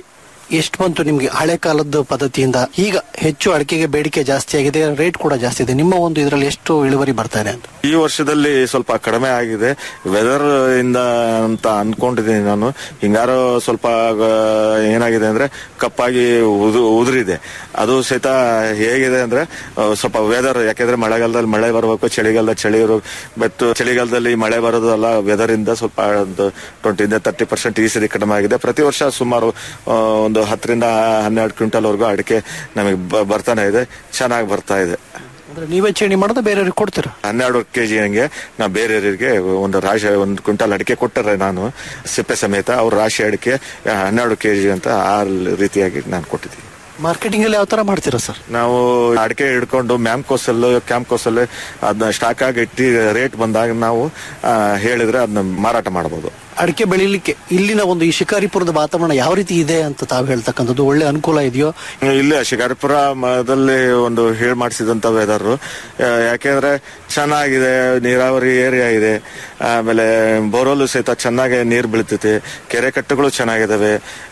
ಎಷ್ಟು ಬಂತು ನಿಮ್ಗೆ ಹಳೆ ಕಾಲದ ಪದ್ಧತಿಯಿಂದ ಈಗ ಹೆಚ್ಚು ಅಡಿಕೆಗೆ ಬೇಡಿಕೆ ಜಾಸ್ತಿ ಆಗಿದೆ ರೇಟ್ ಕೂಡ ಜಾಸ್ತಿ ಇದೆ ನಿಮ್ಮ ಒಂದು ಇದರಲ್ಲಿ ಎಷ್ಟು ಇಳುವರಿ ಬರ್ತಾ ಇದೆ ಅಂತ ಈ ವರ್ಷದಲ್ಲಿ ಸ್ವಲ್ಪ ಕಡಿಮೆ ಆಗಿದೆ ವೆದರ್ ಇಂದ ಅಂತ ಅನ್ಕೊಂಡಿದ್ದೀನಿ ನಾನು ಹಿಂಗಾರು ಸ್ವಲ್ಪ ಆ, ಏನಾಗಿದೆ ಅಂದ್ರೆ ಕಪ್ಪಾಗಿ ಉದು ಉದುರಿದೆ ಅದು ಸಹಿತ ಹೇಗಿದೆ ಅಂದ್ರೆ ಆ, ಸ್ವಲ್ಪ ವೆದರ್ ಯಾಕೆಂದ್ರೆ ಮಳೆಗಾಲದಲ್ಲಿ ಮಳೆ ಬರಬೇಕು ಚಳಿಗಾಲದಲ್ಲಿ ಚಳಿ ಇರೋ ಬಟ್ ಚಳಿಗಾಲದಲ್ಲಿ ಮಳೆ ಬರೋದು ಅಲ್ಲ ವೆದರ್ ಇಂದ ಸ್ವಲ್ಪ ಒಂದು ಟ್ವೆಂಟಿಯಿಂದ ತರ್ಟಿ ಪರ್ಸೆಂಟ್ ಈ ಸರಿ ಕಡಿಮೆ ಆಗಿದೆ ಪ್ರತಿ ವರ್ಷ ಸುಮಾರು ಆ, ಒಂದು ಹತ್ತರಿಂದ ಹನ್ನೆರಡು ಕ್ವಿಂಟಲ್ ವರೆಗೂ ಅಡಿಕೆ ನಮಗೆ ಬ- ಬರ್ತಾನೆ ಇದೆ ಚೆನ್ನಾಗಿ ಬರ್ತಾ ಇದೆ ಅಂದ್ರೆ ನೀವೇ ಚೇಣಿ ಮಾಡೋದು ಬೇರೆಯವ್ರಿಗೆ ಕೊಡ್ತೀರಾ ಹನ್ನೆರಡು ಕೆಜಿ ಹಂಗೆ ನಾ ಬೇರೆಯವರಿಗೆ ಒಂದು ರಾಶಿ ಒಂದು ಕ್ವಿಂಟಲ್ ಅಡಿಕೆ ಕೊಟ್ಟರೆ ನಾನು ಸಿಪ್ಪೆ ಸಮೇತ ಅವ್ರ ರಾಶಿ ಅಡಿಕೆ ಆ, ಹನ್ನೆರಡು ಕೆಜಿ ಅಂತ ಆ ರೀತಿಯಾಗಿ ನಾನು ಕೊಟ್ಟಿದ್ದೀನಿ ಮಾರ್ಕೆಟಿಂಗ್ ಅಲ್ಲಿ ಯಾವ ತರ ಮಾಡ್ತೀರಾ ಸರ್ ನಾವು ಅಡಿಕೆ ಹಿಡ್ಕೊಂಡು ಮ್ಯಾಮ್ಕೋಸಲ್ ಕ್ಯಾಂಪ್ಕೋಸಲ್ ಅದನ್ನ ಸ್ಟಾಕ್ ಆಗಿ ಇಟ್ಟು ರೇಟ್ ಬಂದಾಗ ನಾವು ಆ, ಹೇಳಿದ್ರೆ ಅದನ್ನ ಮಾರಾಟ ಮಾಡಬಹುದು ಅಡಿಕೆ ಬೆಳಿಲಿಕ್ಕೆ ಇಲ್ಲಿನ ಒಂದು ಈ ಶಿಕಾರಿಪುರದ ವಾತಾವರಣ ಯಾವ ರೀತಿ ಇದೆ ಅಂತ ತಾವು ಹೇಳ್ತಕ್ಕಂಥದ್ದು ಒಳ್ಳೆ ಅನುಕೂಲ ಇದೆಯೋ ಇಲ್ಲೇ ಶಿಕಾರಿಪುರ ಮದಲ್ಲಿ ಒಂದು ಹೇಳ್ ಮಾಡಿಸಿದಂತ ವೆದರ್ ಯಾಕೆಂದ್ರೆ ಚೆನ್ನಾಗಿದೆ ನೀರಾವರಿ ಏರಿಯಾ ಇದೆ ಆಮೇಲೆ ಬೋರೋಲು ಸಹಿತ ಚೆನ್ನಾಗಿ ನೀರು ಬೀಳ್ತೈತಿ ಕೆರೆ ಕಟ್ಟೆಗಳು ಚೆನ್ನಾಗಿದಾವೆ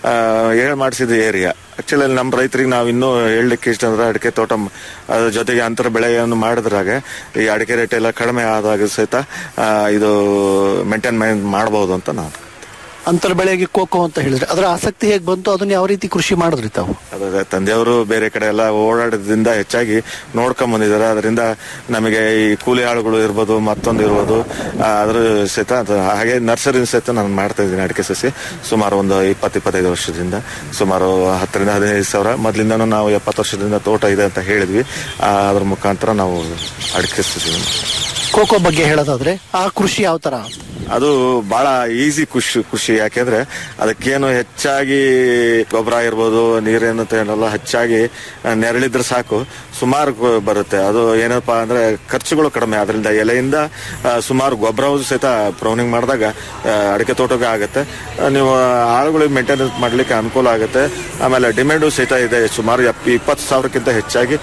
ಹೇಳ್ ಮಾಡಿಸಿದ ಏರಿಯಾ ಆಕ್ಚುಲಿ ನಮ್ಮ ರೈತರಿಗೆ ನಾವು ಇನ್ನೂ ಹೇಳಲಿಕ್ಕೆ ಇಷ್ಟ ಅಂದ್ರೆ ಅಡಿಕೆ ತೋಟ ಮ್- ಅದ್ರ ಜೊತೆಗೆ ಅಂತರ ಬೆಳೆಯನ್ನು ಮಾಡಿದ್ರಾಗ ಈ ಅಡಿಕೆ ರೇಟ್ ಎಲ್ಲ ಕಡಿಮೆ ಆದಾಗ ಸಹಿತ ಆ, ಇದು ಮೇಂಟೈನ್ ಮಾಡಬಹುದು ಅಂತ ನಾನು ಅಂತರ ಬೆಳೆಗೆ ಕೋಕೋ ಅಂತ ಹೇಳಿದ್ರೆ ಅದರ ಆಸಕ್ತಿ ಹೇಗೆ ಬಂತು ಅದನ್ನ ಯಾವ ರೀತಿ ಕೃಷಿ ಮಾಡಿದ್ರಿ ತಾವು ಅದೇ ತಂದೆಯವರು ಬೇರೆ ಕಡೆ ಎಲ್ಲ ಓಡಾಡೋದ್ರಿಂದ ಹೆಚ್ಚಾಗಿ ನೋಡ್ಕೊಂಡ್ ಬಂದಿದ್ದಾರೆ ಅದರಿಂದ ನಮಗೆ ಈ ಕೂಲಿ ಆಳುಗಳು ಇರ್ಬೋದು ಮತ್ತೊಂದು ಇರ್ಬೋದು ಆ, ಅದ್ರ ಸಹಿತ ಅದು ಹಾಗೆ ನರ್ಸರಿ ಸಹಿತ ನಾನು ಮಾಡ್ತಾ ಇದ್ದೀನಿ ಅಡಿಕೆ ಸಸಿ ಸುಮಾರು ಒಂದು ಇಪ್ಪತ್ತು ಇಪ್ಪತ್ತೈದು ವರ್ಷದಿಂದ ಸುಮಾರು ಹತ್ತರಿಂದ ಹದಿನೈದು ಸಾವಿರ ಮೊದಲಿಂದನೂ ನಾವು ಎಪ್ಪತ್ತು ವರ್ಷದಿಂದ ತೋಟ ಇದೆ ಅಂತ ಹೇಳಿದ್ವಿ ಆ, ಅದ್ರ ಮುಖಾಂತರ ನಾವು ಅಡಿಕೆ ಸಸಿ ಕೋಕೋ ಬಗ್ಗೆ ಹೇಳೋದಾದ್ರೆ ಆ ಕೃಷಿ ಯಾವ ತರ ಅದು ಬಹಳ ಈಸಿ ಖುಷಿ ಖುಷಿ ಯಾಕೆಂದ್ರೆ ಅದಕ್ಕೇನು ಹೆಚ್ಚಾಗಿ ಗೊಬ್ಬರ ಇರ್ಬೋದು ನೀರೇನು ಏನಲ್ಲ ಹೆಚ್ಚಾಗಿ ಆ, ನೆರಳಿದ್ರೆ ಸಾಕು ಸುಮಾರು ಗೊ- ಬರುತ್ತೆ ಅದು ಏನಪ್ಪಾ ಅಂದ್ರೆ ಖರ್ಚುಗಳು ಕಡಿಮೆ ಅದರಿಂದ ಎಲೆಯಿಂದ ಆ, ಸುಮಾರು ಗೊಬ್ಬರ ಸಹಿತ ಪ್ರೌನಿಂಗ್ ಮಾಡಿದಾಗ ಆ, ಅಡಿಕೆ ತೋಟಕ್ಕೆ ಆಗುತ್ತೆ ಆ, ನೀವು ಆಳುಗಳಿಗೆ ಮೇಂಟೆನೆನ್ಸ್ ಮಾಡ್ಲಿಕ್ಕೆ ಅನುಕೂಲ ಆಗುತ್ತೆ ಆಮೇಲೆ ಡಿಮ್ಯಾಂಡು ಸಹಿತ ಇದೆ ಸುಮಾರು ಎಪ್- ಇಪ್ಪತ್ತು ಸಾವಿರಕ್ಕಿಂತ ಹೆಚ್ಚಾಗಿ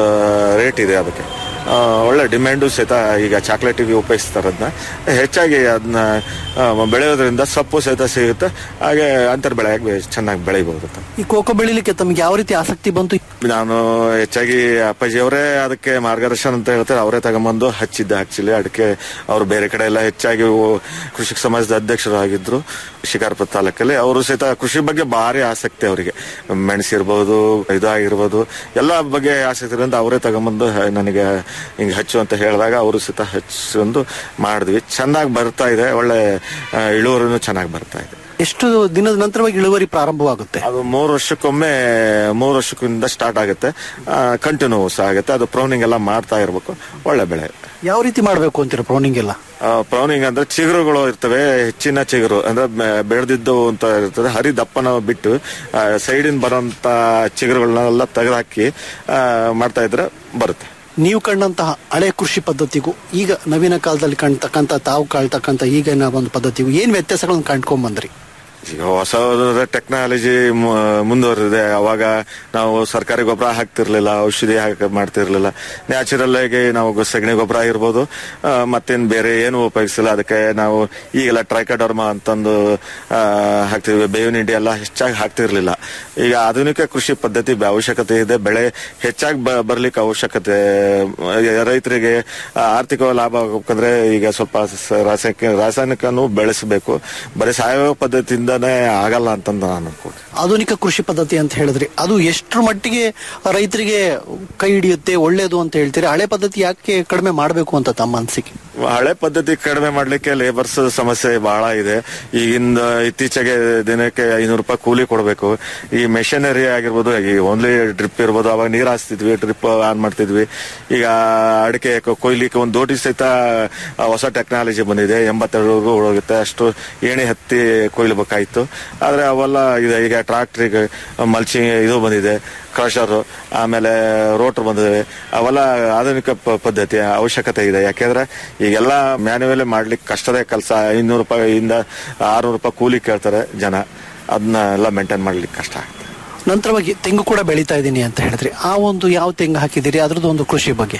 ರೇಟ್ ಇದೆ ಅದಕ್ಕೆ ಆ, ಒಳ್ಳೆ ಡಿಮ್ಯಾಂಡು ಸಹಿತ ಈಗ ಚಾಕ್ಲೇಟಿಗೆ ಉಪಯೋಗಿಸ್ತಾರೆ ಅದನ್ನ ಹೆಚ್ಚಾಗಿ ಅದನ್ನ ಬೆಳೆಯೋದ್ರಿಂದ ಸೊಪ್ಪು ಸಹಿತ ಸಿಗುತ್ತೆ ಹಾಗೆ ಅಂತರ್ ಬೆಳೆಯಾಗಿ ಚೆನ್ನಾಗಿ ಬೆಳಿಬಹುದು ಅಂತ ಈ ಕೋಕೋ ಬೆಳಿಲಿಕ್ಕೆ ತಮಗೆ ಯಾವ ರೀತಿ ಆಸಕ್ತಿ ಬಂತು ನಾನು ಹೆಚ್ಚಾಗಿ ಅಪ್ಪಾಜಿಯವರೇ ಅದಕ್ಕೆ ಮಾರ್ಗದರ್ಶನ ಅಂತ ಹೇಳ್ತಾರೆ ಅವರೇ ತಗೊಂಬಂದು ಹಚ್ಚಿದ್ದೆ ಆಕ್ಚುಲಿ ಅದಕ್ಕೆ ಅವ್ರು ಬೇರೆ ಕಡೆ ಎಲ್ಲ ಹೆಚ್ಚಾಗಿ ಓ- ಕೃಷಿಕ ಸಮಾಜದ ಅಧ್ಯಕ್ಷರು ಆಗಿದ್ರು ಶಿಕಾರ್ಪುರ ತಾಲೂಕಲ್ಲಿ ಅವರು ಸಹಿತ ಕೃಷಿ ಬಗ್ಗೆ ಭಾರಿ ಆಸಕ್ತಿ ಅವರಿಗೆ ಮೆಣಸಿರ್ಬೋದು ಇದಾಗಿರ್ಬೋದು ಎಲ್ಲ ಬಗ್ಗೆ ಆಸಕ್ತಿ ಇರೋದ್ರಿಂದ ಅವರೇ ತಗೊಂಬಂದು ಹ- ನನಗೆ ಹಿಂಗೆ ಹಚ್ಚು ಅಂತ ಹೇಳಿದಾಗ ಅವರು ಸಹಿತ ಹಚ್ಚೊಂದು ಮಾಡಿದ್ವಿ ಚೆನ್ನಾಗಿ ಬರ್ತಾ ಇದೆ ಒಳ್ಳೆ ಆ, ಇಳುವರಿನೂ ಚೆನ್ನಾಗಿ ಬರ್ತಾ ಇದೆ ಎಷ್ಟು ದಿನದ ನಂತರವಾಗಿ ಇಳುವರಿ ಪ್ರಾರಂಭವಾಗುತ್ತೆ ಅದು ಮೂರು ವರ್ಷಕ್ಕೊಮ್ಮೆ ಮೂರು ವರ್ಷಕ್ಕಿಂತ ಸ್ಟಾರ್ಟ್ ಆಗುತ್ತೆ ಕಂಟಿನ್ಯೂಸ್ ಆಗುತ್ತೆ ಅದು ಪ್ರೌನಿಂಗ್ ಎಲ್ಲ ಮಾಡ್ತಾ ಇರ್ಬೇಕು ಒಳ್ಳೆ ಬೆಳೆ ಯಾವ ರೀತಿ ಮಾಡಬೇಕು ಅಂತೀರ ಪ್ರೌನಿಂಗ್ ಎಲ್ಲ ಪ್ರೌನಿಂಗ್ ಅಂದ್ರೆ ಚಿಗುರುಗಳು ಇರ್ತವೆ ಹೆಚ್ಚಿನ ಚಿಗುರು ಅಂದ್ರೆ ಬೆ- ಬೆಳೆದಿದ್ದು ಅಂತ ಇರ್ತದೆ ಹರಿ ದಪ್ಪನ ಬಿಟ್ಟು ಸೈಡಿನ ಬರೋಂತ ಚಿಗುರುಗಳನ್ನೆಲ್ಲ ತೆಗೆದಾಕಿ ಮಾಡ್ತಾ ಇದ್ರೆ ಬರುತ್ತೆ ನೀವು ಕಂಡಂತಹ ಹಳೆ ಕೃಷಿ ಪದ್ಧತಿಗೂ ಈಗ ನವೀನ ಕಾಲದಲ್ಲಿ ಕಾಣ್ತಕ್ಕಂಥ ತಾವು ಕಾಳ್ತಕ್ಕಂಥ ಈಗಿನ ಒಂದು ಪದ್ಧತಿಗೂ ಏನ್ ವ್ಯತ್ಯಾಸಗಳನ್ನ ಕಂಡ್ಕೊಂಡ್ ಬಂದ್ರಿ ಈಗ ಹೊಸ ಟೆಕ್ನಾಲಜಿ ಮುಂದುವರೆದಿದೆ ಅವಾಗ ನಾವು ಸರ್ಕಾರಿ ಗೊಬ್ಬರ ಹಾಕ್ತಿರ್ಲಿಲ್ಲ ಔಷಧಿ ಹಾಕ ಮಾಡ್ತಿರ್ಲಿಲ್ಲ ನ್ಯಾಚುರಲ್ ಆಗಿ ನಾವು ಗೊ- ಸಗಣಿ ಗೊಬ್ಬರ ಇರ್ಬೋದು ಆ, ಮತ್ತೇನ್ ಬೇರೆ ಏನು ಉಪಯೋಗಿಸಿಲ್ಲ ಅದಕ್ಕೆ ನಾವು ಈಗೆಲ್ಲ ಟ್ರೈಕಡರ್ಮ ಅಂತಂದು ಆ, ಹಾಕ್ತಿದ್ವಿ ಬೇವಿನ ಹಿಂಡಿ ಎಲ್ಲ ಹೆಚ್ಚಾಗಿ ಹಾಕ್ತಿರ್ಲಿಲ್ಲ ಈಗ ಆಧುನಿಕ ಕೃಷಿ ಪದ್ಧತಿ ಬ- ಅವಶ್ಯಕತೆ ಇದೆ ಬೆಳೆ ಹೆಚ್ಚಾಗಿ ಬ- ಬರ್ಲಿಕ್ಕೆ ಅವಶ್ಯಕತೆ ಆ, ರೈತರಿಗೆ ಆ, ಆರ್ಥಿಕ ಲಾಭ ಆಗ್ಬೇಕಂದ್ರೆ ಈಗ ಸ್ವಲ್ಪ ಸ- ರಾಸಾಯನಿಕ ರಾಸಾಯನಿಕನು ಬೆಳೆಸಬೇಕು ಬರೀ ಸಾವಯವ ಪದ್ಧತಿಯಿಂದನೇ ಆಗಲ್ಲ ಅಂತಂದು ನಾನು ಅನ್ಕೊಂಡೆ ಆಧುನಿಕ ಕೃಷಿ ಪದ್ಧತಿ ಅಂತ ಹೇಳಿದ್ರಿ ಅದು ಎಷ್ಟರ ಮಟ್ಟಿಗೆ ರೈತರಿಗೆ ಕೈ ಹಿಡಿಯುತ್ತೆ ಒಳ್ಳೇದು ಅಂತ ಹೇಳ್ತೀರಿ ಹಳೆ ಪದ್ಧತಿ ಯಾಕೆ ಕಡಿಮೆ ಮಾಡಬೇಕು ಅಂತ ತಮ್ಮ ಅನಿಸಿಕೆ ಹಳೆ ಪದ್ಧತಿ ಕಡಿಮೆ ಮಾಡ್ಲಿಕ್ಕೆ ಲೇಬರ್ಸ್ ಸಮಸ್ಯೆ ಬಹಳ ಇದೆ ಈಗಿನ ಇತ್ತೀಚೆಗೆ ದಿನಕ್ಕೆ ಐನೂರು ರೂಪಾಯಿ ಕೂಲಿ ಕೊಡಬೇಕು ಈ ಮೆಷಿನರಿ ಆಗಿರ್ಬೋದು ಈ ಓನ್ಲಿ ಡ್ರಿಪ್ ಇರ್ಬೋದು ಅವಾಗ ನೀರ್ ಹಾಸ್ತಿದ್ವಿ ಡ್ರಿಪ್ ಆನ್ ಮಾಡ್ತಿದ್ವಿ ಈಗ ಅಡಿಕೆ ಕೊ- ಕೊಯ್ಲಿಕ್ಕೆ ಒಂದು ದೋಟಿ ಸಹಿತ ಆ, ಹೊಸ ಟೆಕ್ನಾಲಜಿ ಬಂದಿದೆ ಎಂಬತ್ತೆರಡು ಹೋಗುತ್ತೆ ಅಷ್ಟು ಏಣಿ ಹತ್ತಿ ಕೊಯ್ಲ್ಬೇಕಾಯ್ತು ಆದ್ರೆ ಅವೆಲ್ಲ ಇದೆ ಈಗ ಟ್ರಾಕ್ಟ್ರಿಗೆ ಮಲ್ಚಿಂಗ್ ಇದು ಬಂದಿದೆ ಕ್ರಷರ್ ಆಮೇಲೆ ರೋಟರ್ ಬಂದಿದೆ ಅವೆಲ್ಲ ಆಧುನಿಕ ಪ- ಪದ್ಧತಿಯ ಅವಶ್ಯಕತೆ ಇದೆ ಯಾಕೆಂದ್ರೆ ಈಗೆಲ್ಲ ಮ್ಯಾನ್ಯುವಲ್ ಮಾಡ್ಲಿಕ್ಕೆ ಕಷ್ಟದೇ ಕೆಲಸ ಐನೂರು ರೂಪಾಯಿಯಿಂದ ಆರ್ನೂರು ರೂಪಾಯಿ ಕೂಲಿ ಕೇಳ್ತಾರೆ ಜನ ಅದನ್ನ ಎಲ್ಲ ಮೇಂಟೈನ್ ಮಾಡ್ಲಿಕ್ಕೆ ಕಷ್ಟ ಆಗುತ್ತೆ ನಂತರವಾಗಿ ತೆಂಗು ಕೂಡ ಬೆಳೀತಾ ಇದ್ದೀನಿ ಅಂತ ಹೇಳಿದ್ರಿ ಆ ಒಂದು ಯಾವ ತೆಂಗು ಹಾಕಿದಿರಿ ಅದ್ರದ್ದು ಒಂದು ಕೃಷಿ ಬಗ್ಗೆ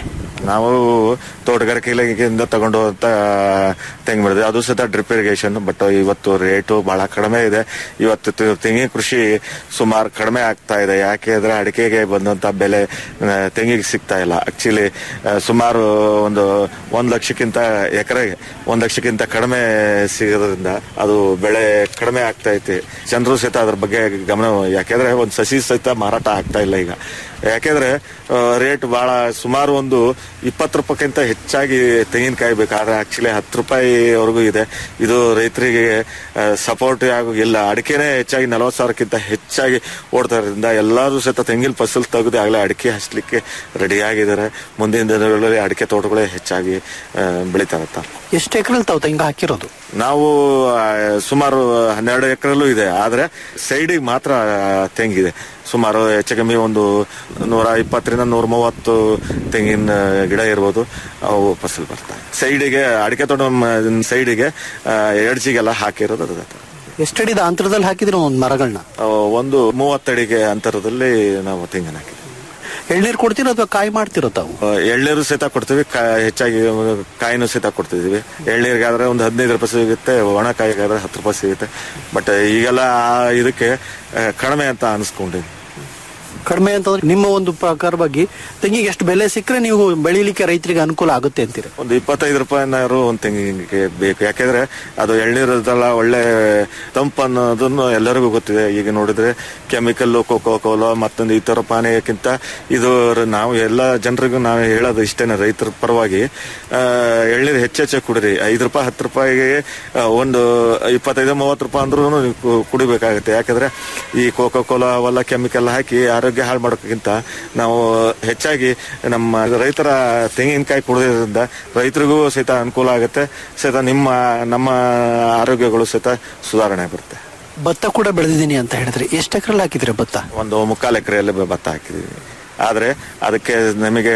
ನಾವು ತೋಟಗಾರಿಕೆಯಿಂದ ತಗೊಂಡು ಹೋದಂತ ತೆಂಗು ಬೆಳೆದಿದೆ ಅದು ಸಹಿತ ಡ್ರಿಪ್ ಇರಿಗೇಷನ್ ಬಟ್ ಇವತ್ತು ರೇಟು ಬಹಳ ಕಡಿಮೆ ಇದೆ ಇವತ್ತು ತೆ- ತೆಂಗಿನ ಕೃಷಿ ಸುಮಾರು ಕಡಿಮೆ ಆಗ್ತಾ ಇದೆ ಯಾಕೆ ಅಂದ್ರೆ ಅಡಿಕೆಗೆ ಬಂದಂತ ಬೆಲೆ ಆ, ತೆಂಗಿಗೆ ಸಿಗ್ತಾ ಇಲ್ಲ ಆಕ್ಚುಲಿ ಸುಮಾರು ಒಂದು ಒಂದ್ ಲಕ್ಷಕ್ಕಿಂತ ಎಕರೆಗೆ ಒಂದ್ ಲಕ್ಷಕ್ಕಿಂತ ಕಡಿಮೆ ಸಿಗೋದ್ರಿಂದ ಅದು ಬೆಳೆ ಕಡಿಮೆ ಆಗ್ತಾ ಐತಿ ಜನರು ಸಹಿತ ಅದ್ರ ಬಗ್ಗೆ ಗಮನ ಯಾಕೆಂದ್ರೆ ಒಂದು ಸಸಿ ಸಹಿತ ಮಾರಾಟ ಆಗ್ತಾ ಇಲ್ಲ ಈಗ ಯಾಕೆಂದ್ರೆ ರೇಟ್ ಬಹಳ ಸುಮಾರು ಒಂದು ಇಪ್ಪತ್ತು ರೂಪಾಯಿಗಿಂತ ಹೆಚ್ಚಾಗಿ ತೆಂಗಿನಕಾಯಿ ಬೇಕಾದ್ರೆ ಆಕ್ಚುಲಿ ಹತ್ತು ರೂಪಾಯಿವರೆಗೂ ಇದೆ ಇದು ರೈತರಿಗೆ ಸಪೋರ್ಟ್ ಆಗೋ ಇಲ್ಲ ಅಡಿಕೆನೆ ಹೆಚ್ಚಾಗಿ ನಲವತ್ತು ಸಾವಿರಕ್ಕಿಂತ ಹೆಚ್ಚಾಗಿ ಓಡ್ತಾ ಇರೋದ್ರಿಂದ ಎಲ್ಲರೂ ಸಹಿತ ತೆಂಗಿನ ಫಸಲು ತೆಗೆದು ಆಗಲೇ ಅಡಿಕೆ ಹಚ್ಚಲಿಕ್ಕೆ ರೆಡಿ ಆಗಿದ್ದಾರೆ ಮುಂದಿನ ದಿನಗಳಲ್ಲಿ ಅಡಿಕೆ ತೋಟಗಳೇ ಹೆಚ್ಚಾಗಿ ಆ, ಬೆಳೀತಾ ಇರ್ತಾರೆ ಎಷ್ಟು ಎಕರೆಲ್ಲಿ ತಾವು ತೆಂಗು ಹಾಕಿರೋದು ನಾವು ಆ, ಸುಮಾರು ಹನ್ನೆರಡು ಎಕರೆಲ್ಲೂ ಇದೆ ಆದ್ರೆ ಸೈಡಿಗೆ ಮಾತ್ರ ತೆಂಗಿದೆ ಸುಮಾರು ಹೆಚ್ಚು ಕಮ್ಮಿ ಒಂದು ನೂರ ಇಪ್ಪತ್ತರಿಂದ ನೂರ ಮೂವತ್ತು ತೆಂಗಿನ ಗಿಡ ಇರ್ಬೋದು ಅವು ಫಸಲು ಬರ್ತವೆ ಸೈಡಿಗೆ ಅಡಿಕೆ ತೋಟ ಮ- ಸೈಡಿಗೆ ಆ, ಎಡ್ಜಿಗೆಲ್ಲ ಹಾಕಿರೋದು ಅದು ಎಷ್ಟಡಿದ ಅಂತರದಲ್ಲಿ ಹಾಕಿದ್ರೆ ಒಂದು ಮರಗಳನ್ನ ಆ, ಒಂದು ಮೂವತ್ತಡಿಗೆ ಅಂತರದಲ್ಲಿ ನಾವು ತೆಂಗಿನ ಹಾಕಿದ್ವಿ ಎಳ್ನೀರು ಕೊಡ್ತೀರೋ ಅಥವಾ ಕಾಯಿ ಮಾಡ್ತಿರೋ ತಾವು ಆ, ಎಳ್ನೀರು ಸಹಿತ ಕೊಡ್ತೀವಿ ಕಾ- ಹೆಚ್ಚಾಗಿ ಕಾಯಿನೂ ಸಹಿತ ಕೊಡ್ತಿದೀವಿ ಎಳ್ನೀರಿಗಾದ್ರೆ ಒಂದು ಹದಿನೈದು ರೂಪಾಯಿ ಸಿಗುತ್ತೆ ಒಣ ಕಾಯಿಗಾದ್ರೆ ಹತ್ತು ರೂಪಾಯಿ ಸಿಗುತ್ತೆ ಬಟ್ ಈಗೆಲ್ಲ ಆ ಇದಕ್ಕೆ ಆ, ಕಡಿಮೆ ಅಂತ ಅನಿಸ್ಕೊಂಡಿವಿ ಕಡಿಮೆ ಅಂತಂದ್ರೆ ನಿಮ್ಮ ಒಂದು ಪ್ರಕಾರವಾಗಿ ತೆಂಗಿಗೆ ಎಷ್ಟು ಬೆಲೆ ಸಿಕ್ಕರೆ ನೀವು ಬೆಳಿಲಿಕ್ಕೆ ರೈತರಿಗೆ ಅನುಕೂಲ ಆಗುತ್ತೆ ಅಂತೀರಿ ಒಂದು ಇಪ್ಪತ್ತೈದು ರೂಪಾಯಿನಾರು ಒಂದು ತೆಂಗಿಗೆ ಬೇಕು ಯಾಕೆಂದ್ರೆ ಅದು ಎಳ್ನೀರದಲ್ಲ ಒಳ್ಳೆ ತಂಪು ಅನ್ನೋದನ್ನು ಎಲ್ಲರಿಗೂ ಗೊತ್ತಿದೆ ಈಗ ನೋಡಿದ್ರೆ ಕೆಮಿಕಲ್ ಕೋಕೋ ಕೋಲೋ ಮತ್ತೊಂದು ಈ ತರ ಪಾನೀಯಕ್ಕಿಂತ ಇದು ರ- ನಾವು ಎಲ್ಲ ಜನರಿಗೂ ನಾವು ಹೇಳೋದು ಇಷ್ಟೇನೆ ರೈತರ ಪರವಾಗಿ ಆ, ಎಳ್ನೀರು ಹೆಚ್ಚೆಚ್ಚು ಕುಡಿರಿ ಐದು ರೂಪಾಯಿ ಹತ್ತು ರೂಪಾಯಿಗೆ ಆ, ಒಂದು ಇಪ್ಪತ್ತೈದು ಮೂವತ್ತು ರೂಪಾಯಿ ಅಂದ್ರೂ ನೀವು ಕು- ಕುಡಿಬೇಕಾಗುತ್ತೆ ಯಾಕಂದ್ರೆ ಈ ಕೋಕೋ ಕೋಲಾ ಅವೆಲ್ಲ ಕೆಮಿಕಲ್ ಹಾಕಿ ಆರೋಗ್ಯ ಹಾಳು ಮಾಡೋಕ್ಕಿಂತ ನಾವು ಹೆಚ್ಚಾಗಿ ನಮ್ಮ ರೈತರ ತೆಂಗಿನಕಾಯಿ ಕುಡಿಯೋದ್ರಿಂದ ರೈತರಿಗೂ ಸಹಿತ ಅನುಕೂಲ ಆಗುತ್ತೆ ಸಹಿತ ನಿಮ್ಮ ನಮ್ಮ ಆರೋಗ್ಯಗಳು ಸಹಿತ ಸುಧಾರಣೆ ಬರುತ್ತೆ ಭತ್ತ ಕೂಡ ಬೆಳೆದಿದ್ದೀನಿ ಅಂತ ಹೇಳಿದ್ರೆ ಎಷ್ಟು ಎಕರೆಲ್ಲಿ ಹಾಕಿದ್ರೆ ಭತ್ತ ಒಂದು ಮುಕ್ಕಾಲು ಎಕರೆಯಲ್ಲಿ ಭತ್ತ ಹಾಕಿದೀವಿ ಆದ್ರೆ ಅದಕ್ಕೆ ನಮಗೆ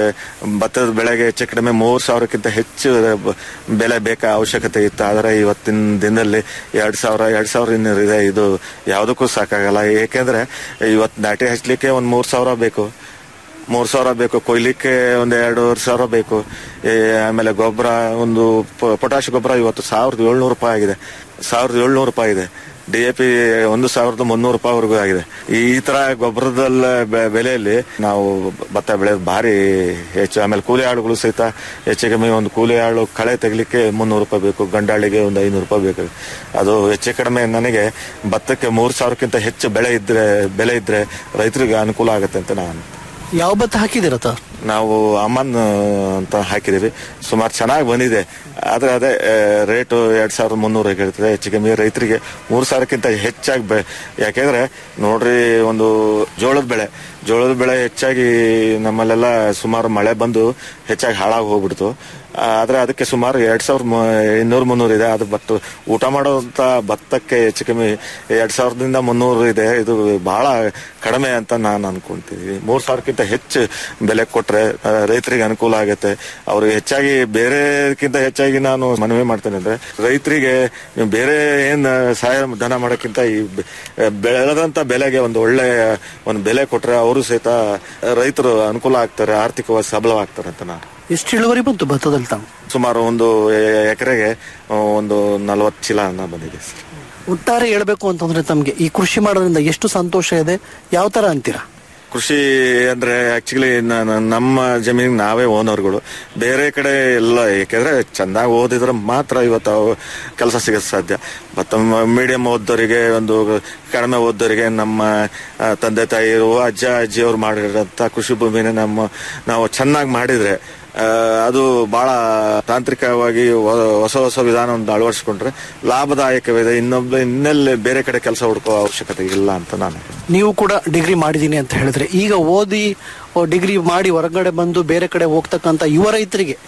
ಭತ್ತದ ಬೆಳೆಗೆ ಹೆಚ್ಚು ಕಡಿಮೆ ಮೂರು ಸಾವಿರಕ್ಕಿಂತ ಹೆಚ್ಚು ಬ- ಬೆಲೆ ಬೇಕಾ ಅವಶ್ಯಕತೆ ಇತ್ತು ಆದರೆ ಇವತ್ತಿನ ದಿನದಲ್ಲಿ ಎರಡ್ ಸಾವಿರ ಎರಡ್ ಸಾವಿರ ಇನ್ನೂರು ಇದೆ ಇದು ಯಾವುದಕ್ಕೂ ಸಾಕಾಗಲ್ಲ ಏಕೆಂದ್ರೆ ಇವತ್ತು ನಾಟಿ ಹಚ್ಚಲಿಕ್ಕೆ ಒಂದು ಮೂರು ಸಾವಿರ ಬೇಕು ಮೂರ್ ಸಾವಿರ ಬೇಕು ಕೊಯ್ಲಿಕ್ಕೆ ಒಂದ್ ಎರಡೂವರೆ ಸಾವಿರ ಬೇಕು ಏ, ಆಮೇಲೆ ಗೊಬ್ಬರ ಒಂದು ಪ- ಪೊಟ್ಯಾಶ್ ಗೊಬ್ಬರ ಇವತ್ತು ಸಾವಿರದ ಏಳ್ನೂರು ರೂಪಾಯಿ ಆಗಿದೆ ಸಾವಿರದ ಏಳ್ನೂರು ರೂಪಾಯಿ ಇದೆ ಡಿ ಎ ಪಿ ಒಂದು ಸಾವಿರದ ಮುನ್ನೂರು ರೂಪಾಯಿವರೆಗೂ ಆಗಿದೆ ಈ ತರ ಗೊಬ್ಬರದಲ್ಲ ಬೆ- ಬೆಲೆಯಲ್ಲಿ ನಾವು ಭತ್ತ ಬೆಳೆಯೋದು ಭಾರಿ ಹೆಚ್ಚು ಆಮೇಲೆ ಕೂಲಿ ಆಳುಗಳು ಸಹಿತ ಹೆಚ್ಚು ಕಮ್ಮಿ ಒಂದು ಕೂಲಿ ಆಳು ಕಳೆ ತೆಗಿಲಿಕ್ಕೆ ಮುನ್ನೂರು ರೂಪಾಯಿ ಬೇಕು ಗಂಡಾಳಿಗೆ ಒಂದು ಐನೂರು ರೂಪಾಯಿ ಬೇಕು ಅದು ಹೆಚ್ಚು ಕಡಿಮೆ ನನಗೆ ಭತ್ತಕ್ಕೆ ಮೂರು ಸಾವಿರಕ್ಕಿಂತ ಹೆಚ್ಚು ಬೆಳೆ ಇದ್ರೆ ಬೆಲೆ ಇದ್ರೆ ರೈತರಿಗೆ ಅನುಕೂಲ ಆಗುತ್ತೆ ಅಂತ ನಾನು ಯಾವ ಭತ್ತ ಹಾಕಿದಿರ ತಾವು ನಾವು ಅಮನ್ ಅಂತ ಹಾಕಿದೀವಿ ಸುಮಾರು ಚೆನ್ನಾಗಿ ಬಂದಿದೆ ಆದ್ರೆ ಅದೇ ರೇಟು ಎರಡ್ ಸಾವಿರದ ಮುನ್ನೂರು ಹೇಳ್ತದೆ ಹೆಚ್ಚು ಕಮ್ಮಿ ರೈತರಿಗೆ ಮೂರು ಸಾವಿರಕ್ಕಿಂತ ಹೆಚ್ಚಾಗಿ ಬೆ ಯಾಕೆಂದ್ರೆ ನೋಡ್ರಿ ಒಂದು ಜೋಳದ ಬೆಳೆ ಜೋಳದ ಬೆಳೆ ಹೆಚ್ಚಾಗಿ ನಮ್ಮಲ್ಲೆಲ್ಲ ಸುಮಾರು ಮಳೆ ಬಂದು ಹೆಚ್ಚಾಗಿ ಹಾಳಾಗಿ ಹೋಗ್ಬಿಡ್ತು ಆ, ಆದ್ರೆ ಅದಕ್ಕೆ ಸುಮಾರು ಎರಡ್ ಸಾವಿರದ ಇನ್ನೂರು ಮುನ್ನೂರು ಇದೆ ಅದು ಬಟ್ ಊಟ ಮಾಡೋಂತ ಭತ್ತಕ್ಕೆ ಹೆಚ್ಚು ಕಮ್ಮಿ ಎರಡ್ ಸಾವಿರದಿಂದ ಮುನ್ನೂರು ಇದೆ ಇದು ಬಹಳ ಕಡಿಮೆ ಅಂತ ನಾನು ಅನ್ಕೊಂತೀನಿ ಮೂರ್ ಸಾವಿರಕ್ಕಿಂತ ಹೆಚ್ಚು ಬೆಲೆ ಕೊಟ್ರೆ ಆ, ರೈತರಿಗೆ ಅನುಕೂಲ ಆಗುತ್ತೆ ಅವ್ರಿಗೆ ಹೆಚ್ಚಾಗಿ ಬೇರೆಕ್ಕಿಂತ ಹೆಚ್ಚಾಗಿ ನಾನು ಮನವಿ ಮಾಡ್ತೇನೆ ಅಂದ್ರೆ ರೈತರಿಗೆ ನೀವು ಬೇರೆ ಏನ್ ಸಹಾಯ ಧನ ಮಾಡೋಕ್ಕಿಂತ ಈ ಬೆ- ಬೆಳೆದಂತ ಬೆಲೆಗೆ ಒಂದು ಒಳ್ಳೆ ಒಂದು ಬೆಲೆ ಕೊಟ್ರೆ ಅವರು ಸಹಿತ ರೈತರು ಅನುಕೂಲ ಆಗ್ತಾರೆ ಆರ್ಥಿಕವಾಗಿ ಸಬಲವಾಗ್ತಾರೆ ಅಂತ ನಾನು ಎಷ್ಟು ಇಳುವರಿ ಬಂತು ಭತ್ತದಲ್ಲಿ ತಾವು ಸುಮಾರು ಒಂದು ಎ- ಎಕರೆಗೆ ಆ, ಒಂದು ನಲವತ್ತು ಚೀಲ ಅನ್ನ ಬಂದಿದೆ ಸರ್ ಒಟ್ಟಾರೆ ಹೇಳ್ಬೇಕು ಅಂತಂದ್ರೆ ತಮ್ಗೆ ಈ ಕೃಷಿ ಮಾಡೋದ್ರಿಂದ ಎಷ್ಟು ಸಂತೋಷ ಇದೆ ಯಾವ ತರ ಅಂತೀರಾ ಕೃಷಿ ಅಂದ್ರೆ ಆಕ್ಚುಲಿ ನಮ್ಮ ಜಮೀನಿಗೆ ನಾವೇ ಓನರ್ಗಳು ಬೇರೆ ಕಡೆ ಎಲ್ಲ ಯಾಕೆಂದ್ರೆ ಚೆಂದಾಗಿ ಓದಿದ್ರೆ ಮಾತ್ರ ಇವತ್ತು ಅವು ಕೆಲಸ ಸಿಗೋದು ಸಾಧ್ಯ ಮತ್ತು ಮೀಡಿಯಂ ಓದೋರಿಗೆ ಒಂದು ಕಡಿಮೆ ಓದೋರಿಗೆ ನಮ್ಮ ಆ, ತಂದೆ ತಾಯಿರು ಅಜ್ಜ ಅಜ್ಜಿಯವರು ಮಾಡಿರೋಂಥ ಕೃಷಿ ಭೂಮಿನ ನಮ್ಮ ನಾವು ಚೆನ್ನಾಗಿ ಮಾಡಿದ್ರೆ ಆ, ಅದು ಬಹಳ ತಾಂತ್ರಿಕವಾಗಿ ಹೊ- ಹೊಸ ಹೊಸ ವಿಧಾನವನ್ನು ಅಳವಡಿಸ್ಕೊಂಡ್ರೆ ಲಾಭದಾಯಕವಿದೆ ಇನ್ನೊಬ್ಬ ಇನ್ನೆಲ್ಲಿ ಬೇರೆ ಕಡೆ ಕೆಲಸ ಹುಡುಕೋ ಅವಶ್ಯಕತೆ ಇಲ್ಲ ಅಂತ ನಾನು ನೀವು ಕೂಡ ಡಿಗ್ರಿ ಮಾಡಿದೀನಿ ಅಂತ ಹೇಳಿದ್ರೆ ಈಗ ಓದಿ ಡಿಗ್ರಿ ಮಾಡಿ ಹೊರಗಡೆ ಬಂದು ಬೇರೆ ಕಡೆ ಹೋಗ್ತಕ್ಕಂತ ಯುವ ರೈತರಿಗೆ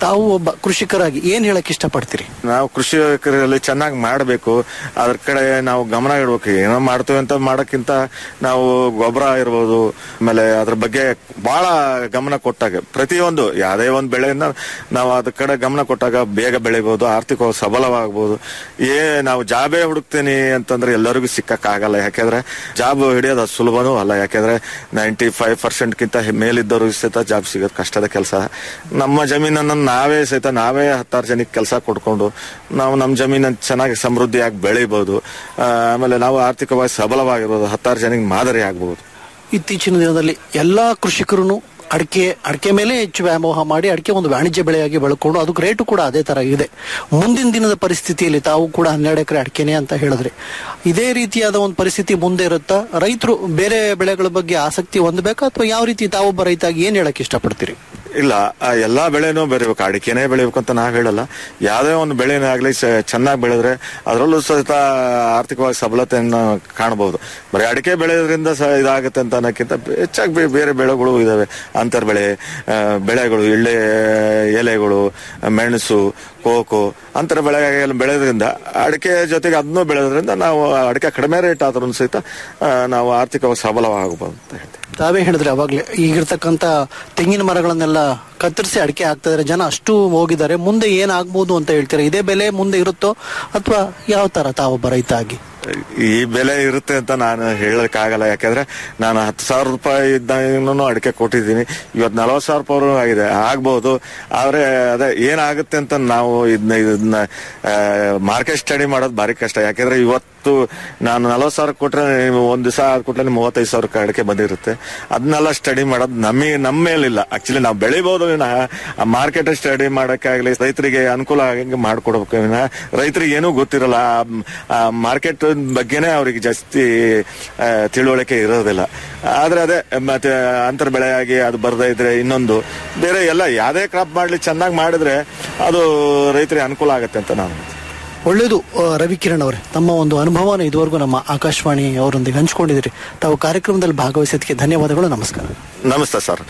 ತಾವು ಒಬ್ಬ ಕೃಷಿಕರಾಗಿ ಏನ್ ಹೇಳಕ್ ಇಷ್ಟಪಡ್ತೀರಿ ನಾವು ಕೃಷಿಕರಲ್ಲಿ ಚೆನ್ನಾಗಿ ಮಾಡಬೇಕು ಅದ್ರ ಕಡೆ ನಾವು ಗಮನ ಇಡ್ಬೇಕು ಏನೋ ಮಾಡ್ತೀವಿ ಅಂತ ಮಾಡೋಕ್ಕಿಂತ ನಾವು ಗೊಬ್ಬರ ಇರ್ಬೋದು ಆಮೇಲೆ ಅದ್ರ ಬಗ್ಗೆ ಬಹಳ ಗಮನ ಕೊಟ್ಟಾಗ ಪ್ರತಿಯೊಂದು ಯಾವುದೇ ಒಂದು ಬೆಳೆಯನ್ನ ನಾವು ಅದ್ರ ಕಡೆ ಗಮನ ಕೊಟ್ಟಾಗ ಬೇಗ ಬೆಳಿಬಹುದು ಆರ್ಥಿಕವಾಗಿ ಸಬಲವಾಗಬಹುದು ಏ ನಾವು ಜಾಬೇ ಹುಡುಕ್ತೀನಿ ಅಂತಂದ್ರೆ ಎಲ್ಲರಿಗೂ ಸಿಕ್ಕಕ್ಕಾಗಲ್ಲ ಯಾಕೆಂದ್ರೆ ಜಾಬ್ ಹಿಡಿಯೋದು ಅದು ಸುಲಭನೂ ಅಲ್ಲ ಯಾಕೆಂದ್ರೆ ನೈಂಟಿ ಫೈವ್ ಪರ್ಸೆಂಟ್ಗಿಂತ ಮೇಲಿದ್ದವ್ರಿಗೆ ಸಹಿತ ಜಾಬ್ ಸಿಗೋದು ಕಷ್ಟದ ಕೆಲಸ ನಮ್ಮ ಜಮೀನನ್ನು ನಾವೇ ಸಹಿತ ನಾವೇ ಹತ್ತಾರು ಜನಕ್ಕೆ ಕೆಲಸ ಕೊಡ್ಕೊಂಡು ನಾವು ನಮ್ಮ ಜಮೀನನ್ನು ಚೆನ್ನಾಗಿ ಸಮೃದ್ಧಿಯಾಗಿ ಬೆಳಿಬಹುದು ಆ, ಆಮೇಲೆ ನಾವು ಆರ್ಥಿಕವಾಗಿ ಸಬಲವಾಗಿರ್ಬೋದು ಹತ್ತಾರು ಜನಕ್ಕೆ ಮಾದರಿ ಆಗ್ಬಹುದು ಇತ್ತೀಚಿನ ದಿನದಲ್ಲಿ ಎಲ್ಲಾ ಕೃಷಿಕರು ಅಡಿಕೆ ಅಡಿಕೆ ಮೇಲೆ ಹೆಚ್ಚು ವ್ಯಾಮೋಹ ಮಾಡಿ ಅಡಿಕೆ ಒಂದು ವಾಣಿಜ್ಯ ಬೆಳೆಯಾಗಿ ಬೆಳ್ಕೊಂಡು ಅದಕ್ಕೆ ರೇಟು ಕೂಡ ಅದೇ ತರ ಇದೆ ಮುಂದಿನ ದಿನದ ಪರಿಸ್ಥಿತಿಯಲ್ಲಿ ತಾವು ಕೂಡ ಹನ್ನೆರಡು ಎಕರೆ ಅಡಿಕೆನೆ ಅಂತ ಹೇಳಿದ್ರೆ ಇದೇ ರೀತಿಯಾದ ಒಂದು ಪರಿಸ್ಥಿತಿ ಮುಂದೆ ಇರುತ್ತಾ ರೈತರು ಬೇರೆ ಬೆಳೆಗಳ ಬಗ್ಗೆ ಆಸಕ್ತಿ ಹೊಂದಬೇಕಾ ಅಥವಾ ಯಾವ ರೀತಿ ತಾವೊಬ್ಬ ರೈತಾಗಿ ಏನ್ ಹೇಳಕ್ ಇಷ್ಟಪಡ್ತೀರಿ ಇಲ್ಲ ಆ ಎಲ್ಲಾ ಬೆಳೆನೂ ಬೆಳಿಬೇಕು ಅಡಿಕೆನೇ ಬೆಳಿಬೇಕು ಅಂತ ನಾವ್ ಹೇಳಲ್ಲ ಯಾವ್ದೇ ಒಂದು ಬೆಳೆನೇ ಆಗ್ಲಿ ಚೆನ್ನಾಗಿ ಬೆಳೆದ್ರೆ ಅದರಲ್ಲೂ ಸಹಿತ ಆರ್ಥಿಕವಾಗಿ ಸಬಲತೆಯನ್ನು ಕಾಣಬಹುದು ಬರೀ ಅಡಿಕೆ ಬೆಳೆಯೋದ್ರಿಂದ ಸಹ ಇದಾಗುತ್ತೆ ಅಂತ ಅನ್ನೋಕ್ಕಿಂತ ಹೆಚ್ಚಾಗಿ ಬೇ- ಬೇರೆ ಬೆಳೆಗಳು ಇದಾವೆ ಅಂತರ್ ಬೆಳೆ ಆ, ಬೆಳೆಗಳು ಎಳ್ಳೆ ಎಲೆಗಳು ಮೆಣಸು ಕೋಕೋ ಅಂತರ ಬೆಳೆ ಬೆಳೆಯೋದ್ರಿಂದ ಅಡಿಕೆ ಜೊತೆಗೆ ಅದನ್ನೂ ಬೆಳೆಯೋದ್ರಿಂದ ನಾವು ಅಡಿಕೆ ಕಡಿಮೆ ರೇಟ್ ಆದ್ರೂ ಸಹಿತ ಆ, ನಾವು ಆರ್ಥಿಕವಾಗಿ ಸಬಲವಾಗಬಹುದು ಅಂತ ಹೇಳ್ತೀವಿ ತಾವೇ ಹೇಳಿದ್ರೆ ಅವಾಗ್ಲೇ ಈಗಿರ್ತಕ್ಕಂತ ತೆಂಗಿನ ಮರಗಳನ್ನೆಲ್ಲ ಕತ್ತರಿಸಿ ಅಡಿಕೆ ಹಾಕ್ತಾ ಇದಾರೆ ಜನ ಅಷ್ಟು ಹೋಗಿದ್ದಾರೆ ಮುಂದೆ ಏನಾಗ್ಬೋದು ಅಂತ ಹೇಳ್ತೀರಾ ಇದೇ ಬೆಲೆ ಮುಂದೆ ಇರುತ್ತೋ ಅಥವಾ ಯಾವ ತರ ತಾವೊಬ್ಬ ರೈತ ಆಗಿ ಈ ಬೆಲೆ ಇರುತ್ತೆ ಅಂತ ನಾನು ಹೇಳಕ್ಕಾಗಲ್ಲ ಯಾಕಂದ್ರೆ ನಾನು ಹತ್ತು ಸಾವಿರ ರೂಪಾಯಿ ಇದ್ದಾಗನು ಅಡಿಕೆ ಕೊಟ್ಟಿದ್ದೀನಿ ಇವತ್ತು ನಲವತ್ತು ಸಾವಿರ ರೂಪಾಯಿ ಆಗಿದೆ ಆಗ್ಬಹುದು ಆದ್ರೆ ಅದೇ ಏನಾಗುತ್ತೆ ಅಂತ ನಾವು ಇದನ್ನ ಇದನ್ನ ಮಾರ್ಕೆಟ್ ಸ್ಟಡಿ ಮಾಡೋದು ಭಾರಿ ಕಷ್ಟ ಯಾಕಂದ್ರೆ ಇವತ್ತು ನಾನು ನಲವತ್ತು ಸಾವಿರ ಕೊಟ್ರೆ ನೀವು ಒಂದ್ ದಿವಸ ಕೊಟ್ರೆ ಮೂವತ್ತೈದು ಸಾವಿರಕ್ಕೆ ಅಡಿಕೆ ಬಂದಿರುತ್ತೆ ಅದನ್ನೆಲ್ಲ ಸ್ಟಡಿ ಮಾಡೋದು ನಮಗೆ ನಮ್ಮ ಮೇಲಿಲ್ಲ ಆಕ್ಚುಲಿ ನಾವು ಬೆಳಿಬಹುದು ವಿನಃ ಆ ಮಾರ್ಕೆಟ್ ಸ್ಟಡಿ ಮಾಡೋಕ್ಕಾಗಲಿ ರೈತರಿಗೆ ಅನುಕೂಲ ಆಗಂಗೆ ಮಾಡ್ಕೊಡ್ಬೇಕು ವಿನಃ ರೈತರಿಗೆ ಏನೂ ಗೊತ್ತಿರಲ್ಲ ಆ ಮಾರ್ಕೆಟ್ ಬಗ್ಗೆನೇ ಅವ್ರಿಗೆ ಜಾಸ್ತಿ ಆ, ತಿಳುವಳಿಕೆ ಇರೋದಿಲ್ಲ ಆದ್ರೆ ಅದೇ ಮತ್ತೆ ಅಂತರ್ ಬೆಳೆಯಾಗಿ ಅದು ಬರ್ದೇ ಇದ್ರೆ ಇನ್ನೊಂದು ಬೇರೆ ಎಲ್ಲ ಯಾವ್ದೇ ಕ್ರಾಪ್ ಮಾಡ್ಲಿ ಚೆನ್ನಾಗಿ ಮಾಡಿದ್ರೆ ಅದು ರೈತರಿಗೆ ಅನುಕೂಲ ಆಗುತ್ತೆ ಅಂತ ನಾನು ಒಳ್ಳೇದು ಆ, ರವಿಕಿರಣ್ ಅವರೇ ತಮ್ಮ ಒಂದು ಅನುಭವನ ಇದುವರೆಗೂ ನಮ್ಮ ಆಕಾಶವಾಣಿ ಅವರೊಂದಿಗೆ ಹಂಚಿಕೊಂಡಿದ್ದೀರಿ ತಾವು ಕಾರ್ಯಕ್ರಮದಲ್ಲಿ ಭಾಗವಹಿಸೋದಕ್ಕೆ ಧನ್ಯವಾದಗಳು ನಮಸ್ಕಾರ ನಮಸ್ತೆ ಸರ್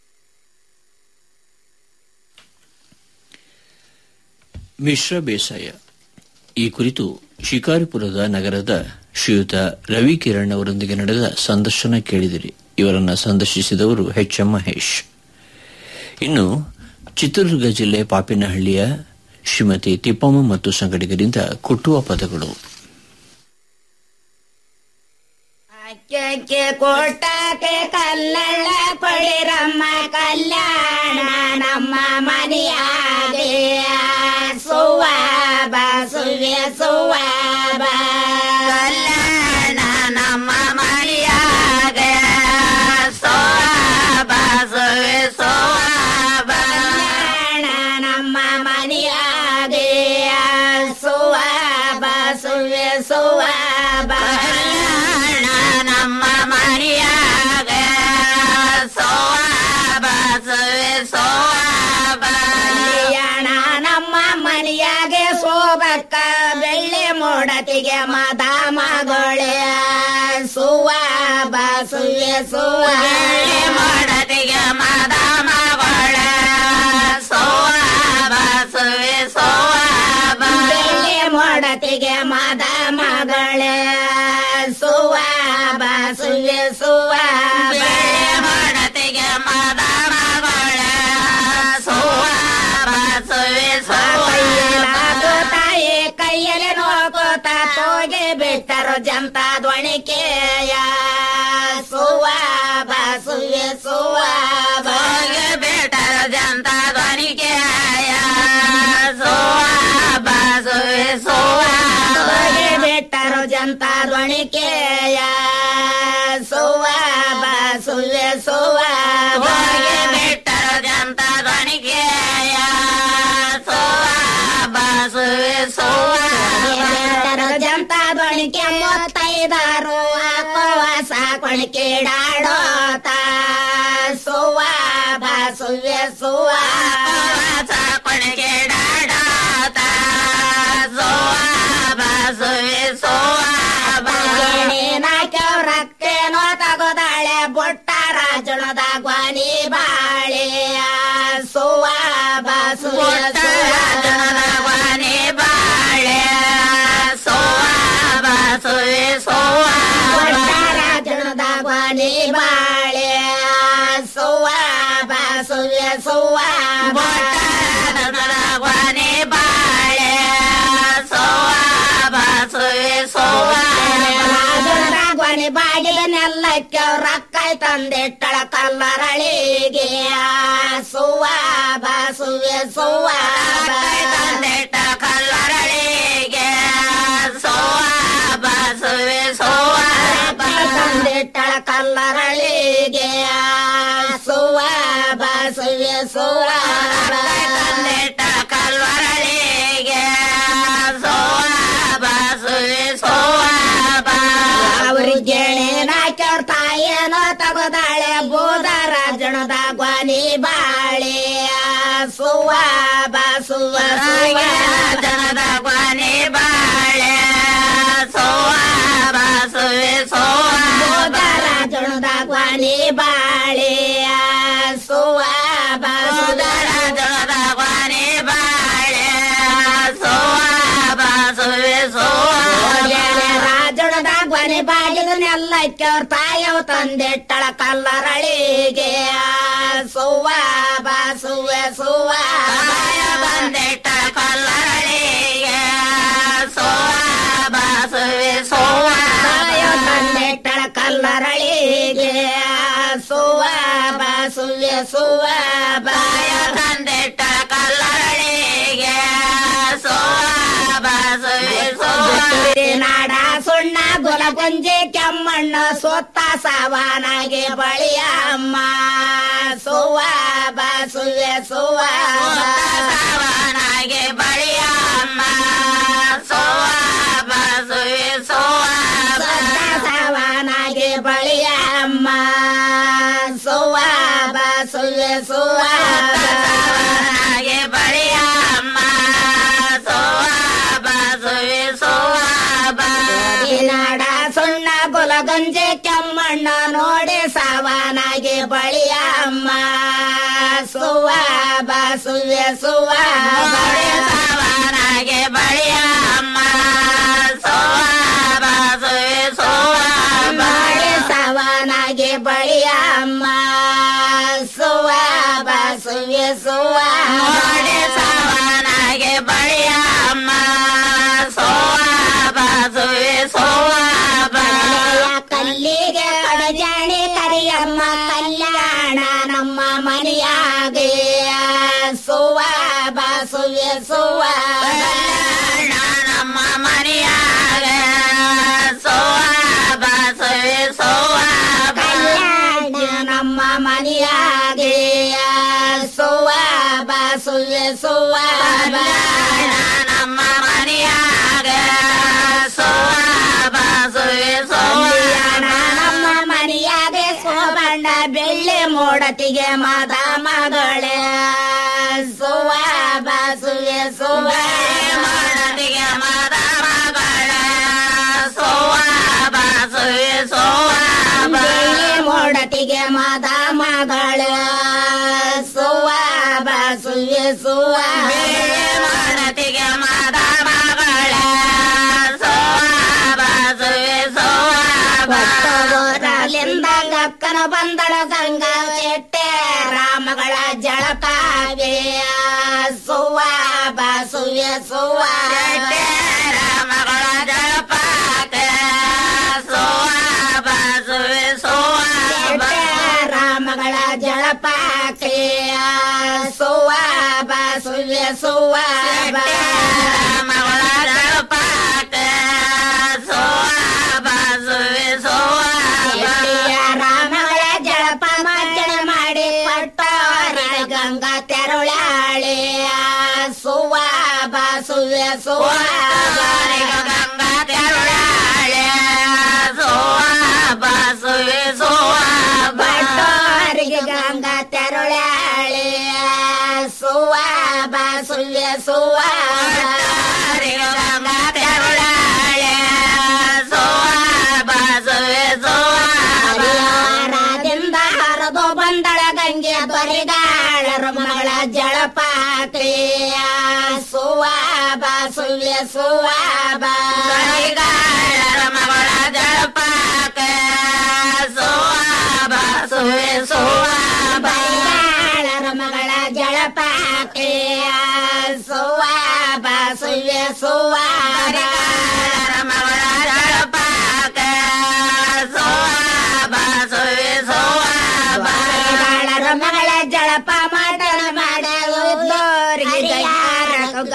ಮಿಶ್ರ ಬೇಸಾಯ ಈ ಕುರಿತು ಶಿಕಾರಿಪುರದ ನಗರದ ಶ್ರೀಯುತ ರವಿ ಕಿರಣ್ ಅವರೊಂದಿಗೆ ನಡೆದ ಸಂದರ್ಶನ ಕೇಳಿದಿರಿ ಇವರನ್ನ ಸಂದರ್ಶಿಸಿದವರು ಎಚ್ ಎಂ ಮಹೇಶ್ ಇನ್ನು ಚಿತ್ರದುರ್ಗ ಜಿಲ್ಲೆ ಪಾಪಿನಹಳ್ಳಿಯ ಶ್ರೀಮತಿ ತಿಪ್ಪಮ್ಮ ಮತ್ತು ಸಂಗಡಿಗರಿಂದ ಕುಟ್ಟುವ ಪದಗಳು ಅಕ್ಕಕ್ಕೆ ಕೊಟ್ಟಕ್ಕೆ ಕಲ್ಲಳ್ಳ ಕೊಡಿರಮ್ಮ ಕಲ್ಯಾಣ ನಮ್ಮ ಮನೆಯಾಗೆ ಸುವಾಬ ಸುವ್ಯ ಸುವಾಬ ಕಲ್ಯಾಣ ನಮ್ಮ ಮನೆಯಾಗೆ ಸುವಾಬ ಸುವ್ಯ ಸುವಾಬ ಕಲ್ಯಾಣ ನಮ್ಮ ಮನೆಯಾಗೆ ಸುವಾಬ ಸುವ್ಯ ಸುವಾಬ ಕಲ್ಯಾಣ ನಮ್ಮ ಮನೆಯಾಗ ಸೋವಾಬ ಸುವೆ ಸೋವಾಬ ಕಲ್ಯಾಣ ನಮ್ಮ ಮನೆಯಾಗೆ ಸೋಬಕ್ಕ ಬೆಳ್ಳಿ ಮೋಡತಿಗೆ ಮದ ಮಗಳೇ ಸುವಾಬ ಸುವೆ ಸುವ ಬೆಳ್ಳಿ ಮೋಡತಿಗೆ ಮದ ಮಗಳೇ ಸೋವಾಬ ಸುವೆ ಸೋವಾಬ ಬೆಳ್ಳಿ ಮೋಡತಿಗೆ ಮದ ಮಗಳೇ ಸುವಾಬ ಸುವೆ ಸುವಾಬ ಬೆಳ್ಳಿ ಮೋಡತಿಗೆ ಮದ ಮಗಳೇ ಸುವಾಬ ಸುವೆ ಸುವಾಬ ತಾಯಿ ಕೈಯಲ್ಲಿ ನೋಕೋತ ತೋಗೆ ಬಿಟ್ಟರು ಜಂತ ಧ್ವನಿಕೆಯ ಸುವಾಬ ಸುವೆ ಸುವಾಬ ತೋಗೆ ಬಿಟ್ಟರು ಜಂತ ಧ್ವನಿಕೆಯ ಸುವಾಬ ಸುವೆ ಸುವಾಬ ತೋಗೆ ಬಿಟ್ಟರು ಜಂತ ಧ್ವನಿಕೆಯ ಸುವಾಬ ಸುವೆ ಸುವಾಬ ತೋಗೆ ಬಿಟ್ಟರು ಜಂತ ಧ್ವನಿಕೆಯ ಸುವಾಬ ಸುವೆ ಸುವಾಬ ಜಂತ ಧ್ವನಿಕೆ ಮೊತ್ತೈದಾರು ಉಪವಾಸ ಕೊಣಿಕೆಡಾಡೋತ ಸುವಾಬ ಸುವ್ಯ ಸುವಾಸ ಕೊಣಿಕೆಡಾಡೋತ ಸುವಾಬ ಸುವ್ಯ ಸುವಾಬ ನಾಕ್ಯವ್ರಕ್ಕೇನೋ ತಗೋದಾಳೆ ಬೊಟ್ಟ ರಾಜಣದ ಗ್ವಾನಿ ಬಾಳೆ ಸುವಾಬ ಸುವ್ಯ ನೆಲ್ಲಕ್ಕೆ ರೊಕ್ಕಾಯ್ ತಂದಿಟ್ಟಳ ಕಲ್ಲರಳಿಗೆ ಸುವ ಬಾಸುವೆ ಸುವ ತಂದಿಟ್ಟ ಕಲ್ಲರಳಿಗೆ ಸೋವ ಬಾಸುವೆ ಸೋವ ತಂದಿಟ್ಟಳ ಕಲ್ಲರಳಿಗೆ ಸುವ ಬಾಸುವೆ ಸುವ ತಂದಿಟ್ಟ ಕಲ್ಲರಳಿಗೆ ಸೋವ ಬಾಸುವೆ ಸೋವ ಅವ್ರಿಗೆ ನಾಕ್ಯವ್ರ ತಾಯೇನೋ ತಗೋದಾಳೆ ಬೋದಾರ ಜಣದ ಗ್ವಾನಿ ಬಾಳೆ ಸುವ ಬಾಸುವ ಜನದ ಗ್ವಾನಿ ಬಾಳೆ ಸೋವ ಬಾಸುವೆ ಸೋವ ಬೋದಾರ ಜಣದ ಗ್ವಾನಿ ಬಾಳೆ ಸುವ ಬಾಸುದಾರ ಜಣದ ಗ್ವಾನಿ ಬಾಳೆ ಸೋವ ಬಾಸುವೆ ಸೋವ ರಾಜಣದ ಗೊನೆ ಬಾಗಿಲನ್ನೆಲ್ಲ ಅವ್ರ ತಾಯವ್ ತಂದಿಟ್ಟಳ ಕಲ್ಲರಳಿಗೆ ಸುವ ಬಾಸುವೆ ಸುವ ಬಂದಿಟ್ಟ ಕಲ್ಲರಳಿಗೆ ಸೋವ ಬಾಸುವೆ ಸೋವ ತಂದಿಟ್ಟಳ ಕಲ್ಲರಳಿಗೆ ಸುವ ಬಾಸುವೆ ಸುವ ಬಾಯ ತಂದಿಟ್ಟ ಕಲ್ಲರಳಿಗೆ ಸೋವ ಬಾಸುವೆ ಸೋವ ನಾಡ ಸುಣ್ಣ ಗುಲಗುಂಜಿ ಕೆಮ್ಮಣ್ಣ ಸೊತ್ತ ಸಾವಾನಾಗಿ ಬಳಿಯಮ್ಮ ಸುವ ಬಾಸುವೆ ಸುವ ಸಾವಾನಾಗಿ ಬಳಿಯಮ್ಮ ಸುವ ಬಾಸುವೆ ಸುವ ಸಾವಾನಾಗಿ ಬಳಿಯಮ್ಮ ಸುವ ಬಾಸುವೆ ಸುವ ಸಾವಾನಾಗಿ ಬಳಿಯಮ್ಮ ಸುವ ಬಾಸುವೆ ಸುವ ನಾಡ ಸುಣ್ಣ ಗುಲಗಂಜೆ ಕೆಮ್ಮಣ್ಣ ನೋಡಿ ಸಾವಾನಾಗಿ ಬಳಿಯಮ್ಮ ಸುವ ಬಾಸುವೆ ಸುವ ಸಾವಾನಾಗಿ ಬಳಿಯಮ್ಮ ಸುವ ಬಾಸುವೆ ಸುವ ಬಾಳೆ ಸಾವಾನಾಗಿ ಬಳಿಯಮ್ಮ ಸುವ ಬಾಸುವೆ ಸುವ ಬಾಳೆ ಸಾವಾನಾಗಿ ಬಳಿಯಮ್ಮ ಸೋವ ಬಾಸುವೆ ಸೋವ ಕಲ್ಲಿಗೆ ಕಡಜಾಣಿ ಕರಿಯಮ್ಮ ಕಲ್ಯಾಣ ನಮ್ಮ ಮನೆಯಾಗೆ ಸುವ ಬಾಸುವೆ ಸುವ ನಮ್ಮ ಮನೆಯಾಗೆ ಸೋವ ಬಾಸುವೆ ಸೋವ ಕಲ್ಯಾಣ ನಮ್ಮ ಮನೆಯಾಗೆ ಸುವ ಬಾಸುವೆ ಸುವ ನಮ್ಮ ಮನೆಯಾಗೆ ಸೋವ ಬಾಸುವೆ ಸೋವ ನಮ್ಮ ಮನೆಯಾಗೆ ಸೋಬಣ್ಣ ಬೆಳ್ಳಿ ಮೋಡತಿಗೆ ಮಾದ ಮಗಳೇ ಸುವ ಬಾಸುವೆ ಸುವ ಮೋಡತಿಗೆ ಮಾದ ಮಗಳೇ ಸೋವ ಬಾಸುವೆ ಸೋವ ಬೆಳ್ಳಿ ಮೋಡತಿಗೆ ಮಾದ ಮಗಳ ಸುವ ಬಾಸುವೆ ಸುವ ಮೋಡತಿಗೆ ಮಾದ ಮಗಳ ಸೋವಾಲಿಂದ ಗಕ್ಕನ ಬಂದಳ ಗಂಗ ಚೆಟ್ಟೆ ರಾಮಗಳ ಜಳಕಾವೆ ಸುವ ಬಾಸುವೆ ಸುವ ರಾಮಗಳ ಜಳಪಾತೆ ಸೋವ ಬಾಸುವೆ ಸೋವ ರಾಮಗಳ ಜಳಪಾಕೆ ಸುವ ಬಾಸುವೆ ಸುವ ರಾಮಗಳ ಜಳಪಾಕೆ ರಾಮಗಳ ಜಳಪ ಮಾರ್ಜನ ಮಾಡಿ ಪಟ್ಟವರ ಗಂಗಾ ತೆರಳಾಳೆ ಸುವ ಬಾಸುವೆ ಸುವ ಗಂಗಾ ತೆರಳಾಳೆ ಸುವ ಬಾಸುವೆ ಸುವ ಬಟ್ಟವರಿಗೆ ಗಂಗಾ ತೆರಳಾಳೆ ಸುವ ಬಾಸುವೆ ಸುವ ಗಂಗಾ ತೆರಳಾಳೆ ಹರಿಹರದಿಂದ ಹರಿದು ಬಂದಳ ಗಂಗೆ ಬರಿಗಾಳರ ಮಗಳ ಜಳಪಾತೆ ಸುವ ಬಾಸುವೆ ಸುವ ಬರಿಗಾಳರ ಮಗಳ ಜಳಪಾತೆ ಸುವ ಬಾಸುವೆ ಸುವ ಬರಿಗಾಳರ ಮಗಳ ಜಳಪಾತೆ ಸುವ ಬಾಸುವೆ ಸುವ ಬರಿಗಾಳರ ಮಗಳ ಜಳಪಾತೆ ಸುವ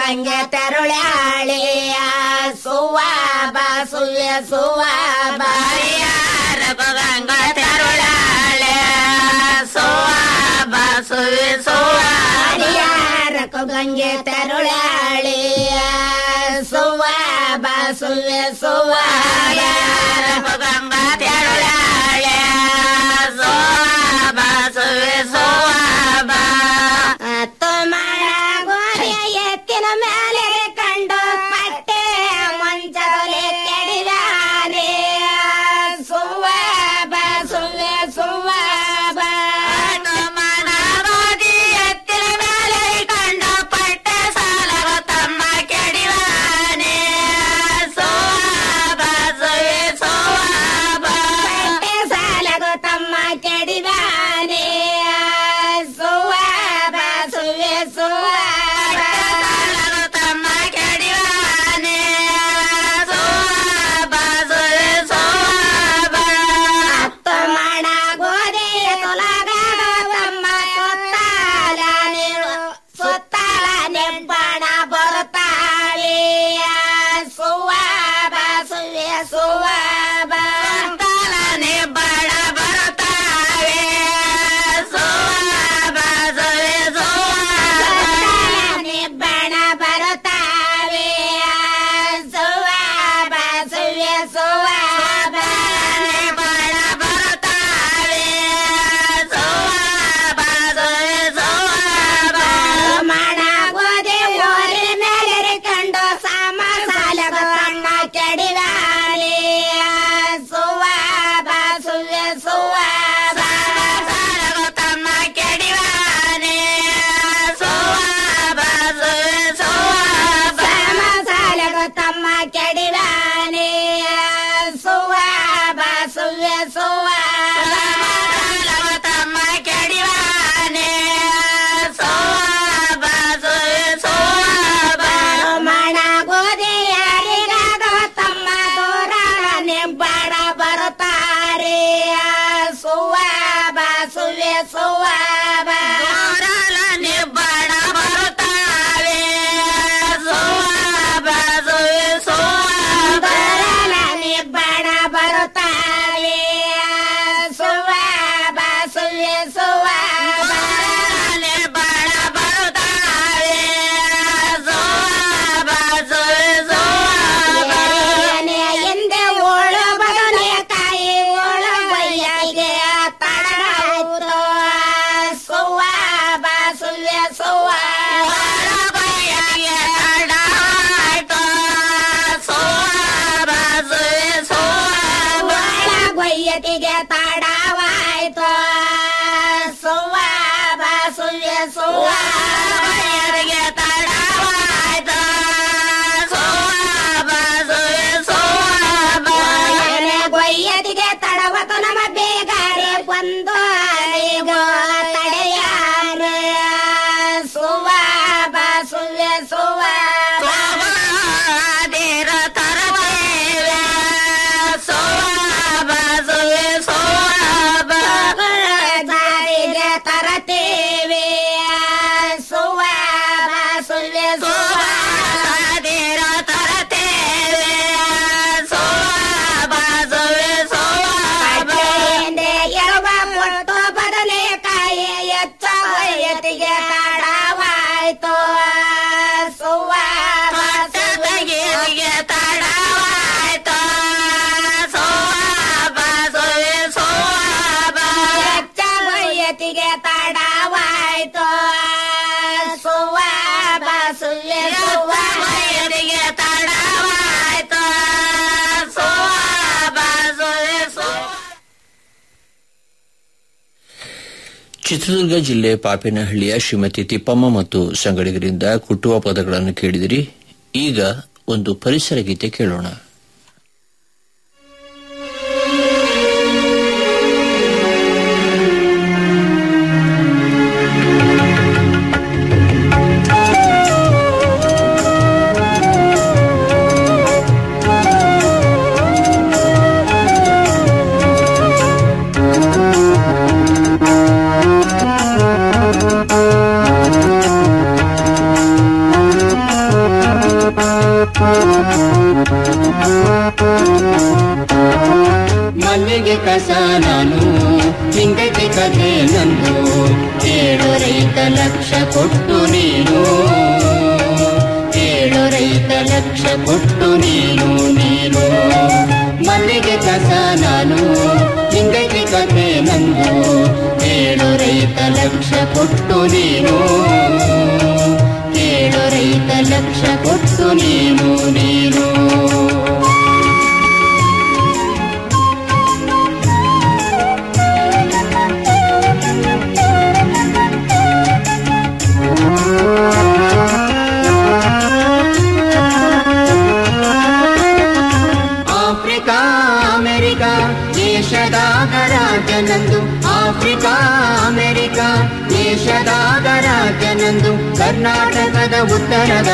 ಗಂಗೆ ತೆರುಳಾಳಿಯ ಸುವ ಬಾಸುವೆ ಸುವ ಬಾರಿಯಾರಗು ಗಂಗೆ ತೆರುಳಾಳೆ ಸುವ ಬಾಸುವೆ ಸುವ ಬಾರಿಯಾರಗು ಗಂಗೆ ತೆರುಳಾಳಿಯ ಸುವ ಬಾಸುವೆ ಸುವ ಬಾರಿಯಾರಗು ಗಂಗೆ ತೆರುಳಾಳೆ ಸುವ ಬಾಸುವೆ ಸುವ ಬಾ ತುಮಳ ಗೋರಿಯ ಎತ್ತಿನ ಮೇಲೆ ಕಂಡು ಪಟ್ಟೆ ಮಂಚದೊಲೆ ಕೆಡಿದಾನೆ ಸುವ ಬ ಸುವೆ ಸುವ ಬ ತುಮಳ ಗೋರಿ ಎತ್ತಿನ ಮೇಲೆ ಕಂಡು ಪಟ್ಟೆ ಸಾಲವ ತಮ್ಮ ಕೆಡಿದಾನೆ ಸುವ ಬ ಸುವೆ ಸುವ ಬ ಪಟ್ಟೆ ಸಾಲಗ ತಮ್ಮ ಕೆಡಿದಾನೆ ಸುವ ಬ ಸುವೆ ಸುವ ತಮ್ಮ ಕೆಡಿದಾನೆ ಸುವ ಬ ಸುವೆ ಸುವ ಹತ್ತು ಮಾಡ ಗೋಧಿ ತೊಲಗಾದ ತಮ್ಮ ಸುತ್ತಾಲ ಸುತ್ತಾಲ ನೆಬ್ಬಣ ಬರುತ್ತಾಳೆ ಸುವ ಬ ಸುವೆ ಸುವ ಬ ಸುತ್ತಾಲ ನೆಬ್ಬಣ ಬರುತ್ತಾಳೆ ಸುವ ಬ ಸುವೆ ಸುವ ನಿಬ್ಬಣ ಬರುತ್ತಾವೆ ಸುವ ಬ ಸುವೆ ಸುವ ಬ ನಿಬ್ಬಣ ಬರುತ್ತಾವೆ ಸುವ ಬ ಸುವೆ ಸುವ ಬ ಮಾಡ ಗೋದೆ ಓರಿ ಮೇಲೆ ಕಂಡು ಸಾಮ ಸಾಲಗ ಕಣ್ಣ ಕೆಡಿವಾನೆ ಸುವ ಬ ಸುವೆ ಸುವ ಬ ಸಾಲಗ ತಮ್ಮ ಕೆಡಿವಾನೆ ಸುವ ಬ ಸುವೆ ಸುವ ಸಾಮ ಸಾಲಗ ತಮ್ಮ ಕೆಡಿವಾನೆ ಸುವ ಬ ಸುವೆ ಸುವ ಸಾಲಗ ತಮ್ಮ ಕೆಡಿವಾನೆ ಸುವ ಬ ಸುವೆ ಸುವ ಮಣ ಗೋಧಿ ಯಾರಿಗಾದ ತಮ್ಮ ದೂರ ನೆಬ್ಬಾಡ ಬರುತ್ತಾರೆ ಸುವ ಬ ಸುವೆ ಸುವ ಬ ನೆಬ್ಬಾಡ ಬರುತ್ತಾರೆ ಸುವ ಬ ಸುವೆ ಸುವ ನೆಬ್ಬಾಡ ಬರುತ್ತಾರೆ ಸುವ ಬ ಸುವೆ ಸುವ ನೆಬ್ಬಾಡ ಬರುತ್ತಾರೆ ಸುವ ಬ ಸುವೆ ಸುವ ಎಂದೆ ಓಳು ಬದನೆ ಕಾಯಿ ಓಳು ಬಯ್ಯಗೆ ತಡಾಯ್ತು ಸುವ ಬ ಸುವೆ ಸುವ ಬಯ್ಯಗೆ ತಡಾಯ್ತು ಸುವ ಬ ಸುವೆ ಸುವ ಗೊಯ್ಯತಿಗೆ ತಡವಾಯ್ತು ಸುವ ಬ ಸುವೆ ಸುವ ಬಯ್ಯರಿಗೆ ತಡವಾಯ್ತು ಸುವ ಬ ಸುವೆ ಸುವ ಗೊಯ್ಯದಿಗೆ ತಡವತು ನಮ್ಮ ಬೇಗಾರೆ ಬಂದು ಅಲಿಗೋ ತಡೆಯಾರೆ ಸುವ ಬ ಸುವೆ ಸುವ ದೇರ ತರಬೇವೆ ಸುವ ಬ ಸುವೆ ಸುವ ದಾರಿಗೆ ತರತೇವೆ ಸುವ ಬ ಸುವೆ ಸುವ ದೇರ ತರತೇವೆ ಸುವ ಬ ಸುವೆ ಸುವ ಎರುವ ಮುಟ್ಟು ಬದನೆಕಾಯಿ ಎಚ್ಚ ವಯತಿಗೆ ತಡವಾಯ್ತು ಸುವ ಬಗೆ ತಡವಾಯ್ತು ಸುವ ಬ ಸುವೆ ಸುವ ಎಚ್ಚ ವಯತಿಗೆ ತಡವಾಯ್ತು ಸುವ ಬ ಸುವೆ ಸುವ ವಯತಿಗೆ ತಡವಾಯ್ತು ಸುವ ಬ ಸುವೆ ಸುವ ಚಿತ್ರದುರ್ಗ ಜಿಲ್ಲೆ ಪಾಪಿನಹಳ್ಳಿಯ ಶ್ರೀಮತಿ ತಿಪ್ಪಮ್ಮ ಮತ್ತು ಸಂಗಡಿಗರಿಂದ ಕುಟ್ಟುವ ಪದಗಳನ್ನು ಕೇಳಿದಿರಿ ಈಗ ಒಂದು ಪರಿಸರ ಗೀತೆ ಕೇಳೋಣ Thank you. ಮಲ್ಲಿಗೆ ಕಸ ನಾನು ಹಿಂಗಕ್ಕೆ ಕಥೆ ನಂದು ಏಳು ರೈತ ಲಕ್ಷ ಕೊಟ್ಟು ನೀನು ಏಳು ರೈತ ಲಕ್ಷ ಕೊಟ್ಟು ನೀನು ನೀನು ಮಲ್ಲಿಗೆ ಕಸ ನಾನು ಹಿಂಗಕ್ಕೆ ಕಥೆ ನಂದು ಏಳು ರೈತ ಲಕ್ಷ ಕೊಟ್ಟು ನೀನು ಏಳು ರೈತ ಲಕ್ಷ ಕೊಟ್ಟು ನೀನು ನೀನು ಆಫ್ರಿಕಾ ಅಮೆರಿಕ ದೇಶದಾಗ ರಾಜನಂದು ಆಫ್ರಿಕಾ ಅಮೆರಿಕ ದೇಶದಾಗ ರಾಜನಂದು ಕರ್ನಾಟಕದ ಉತ್ತರದ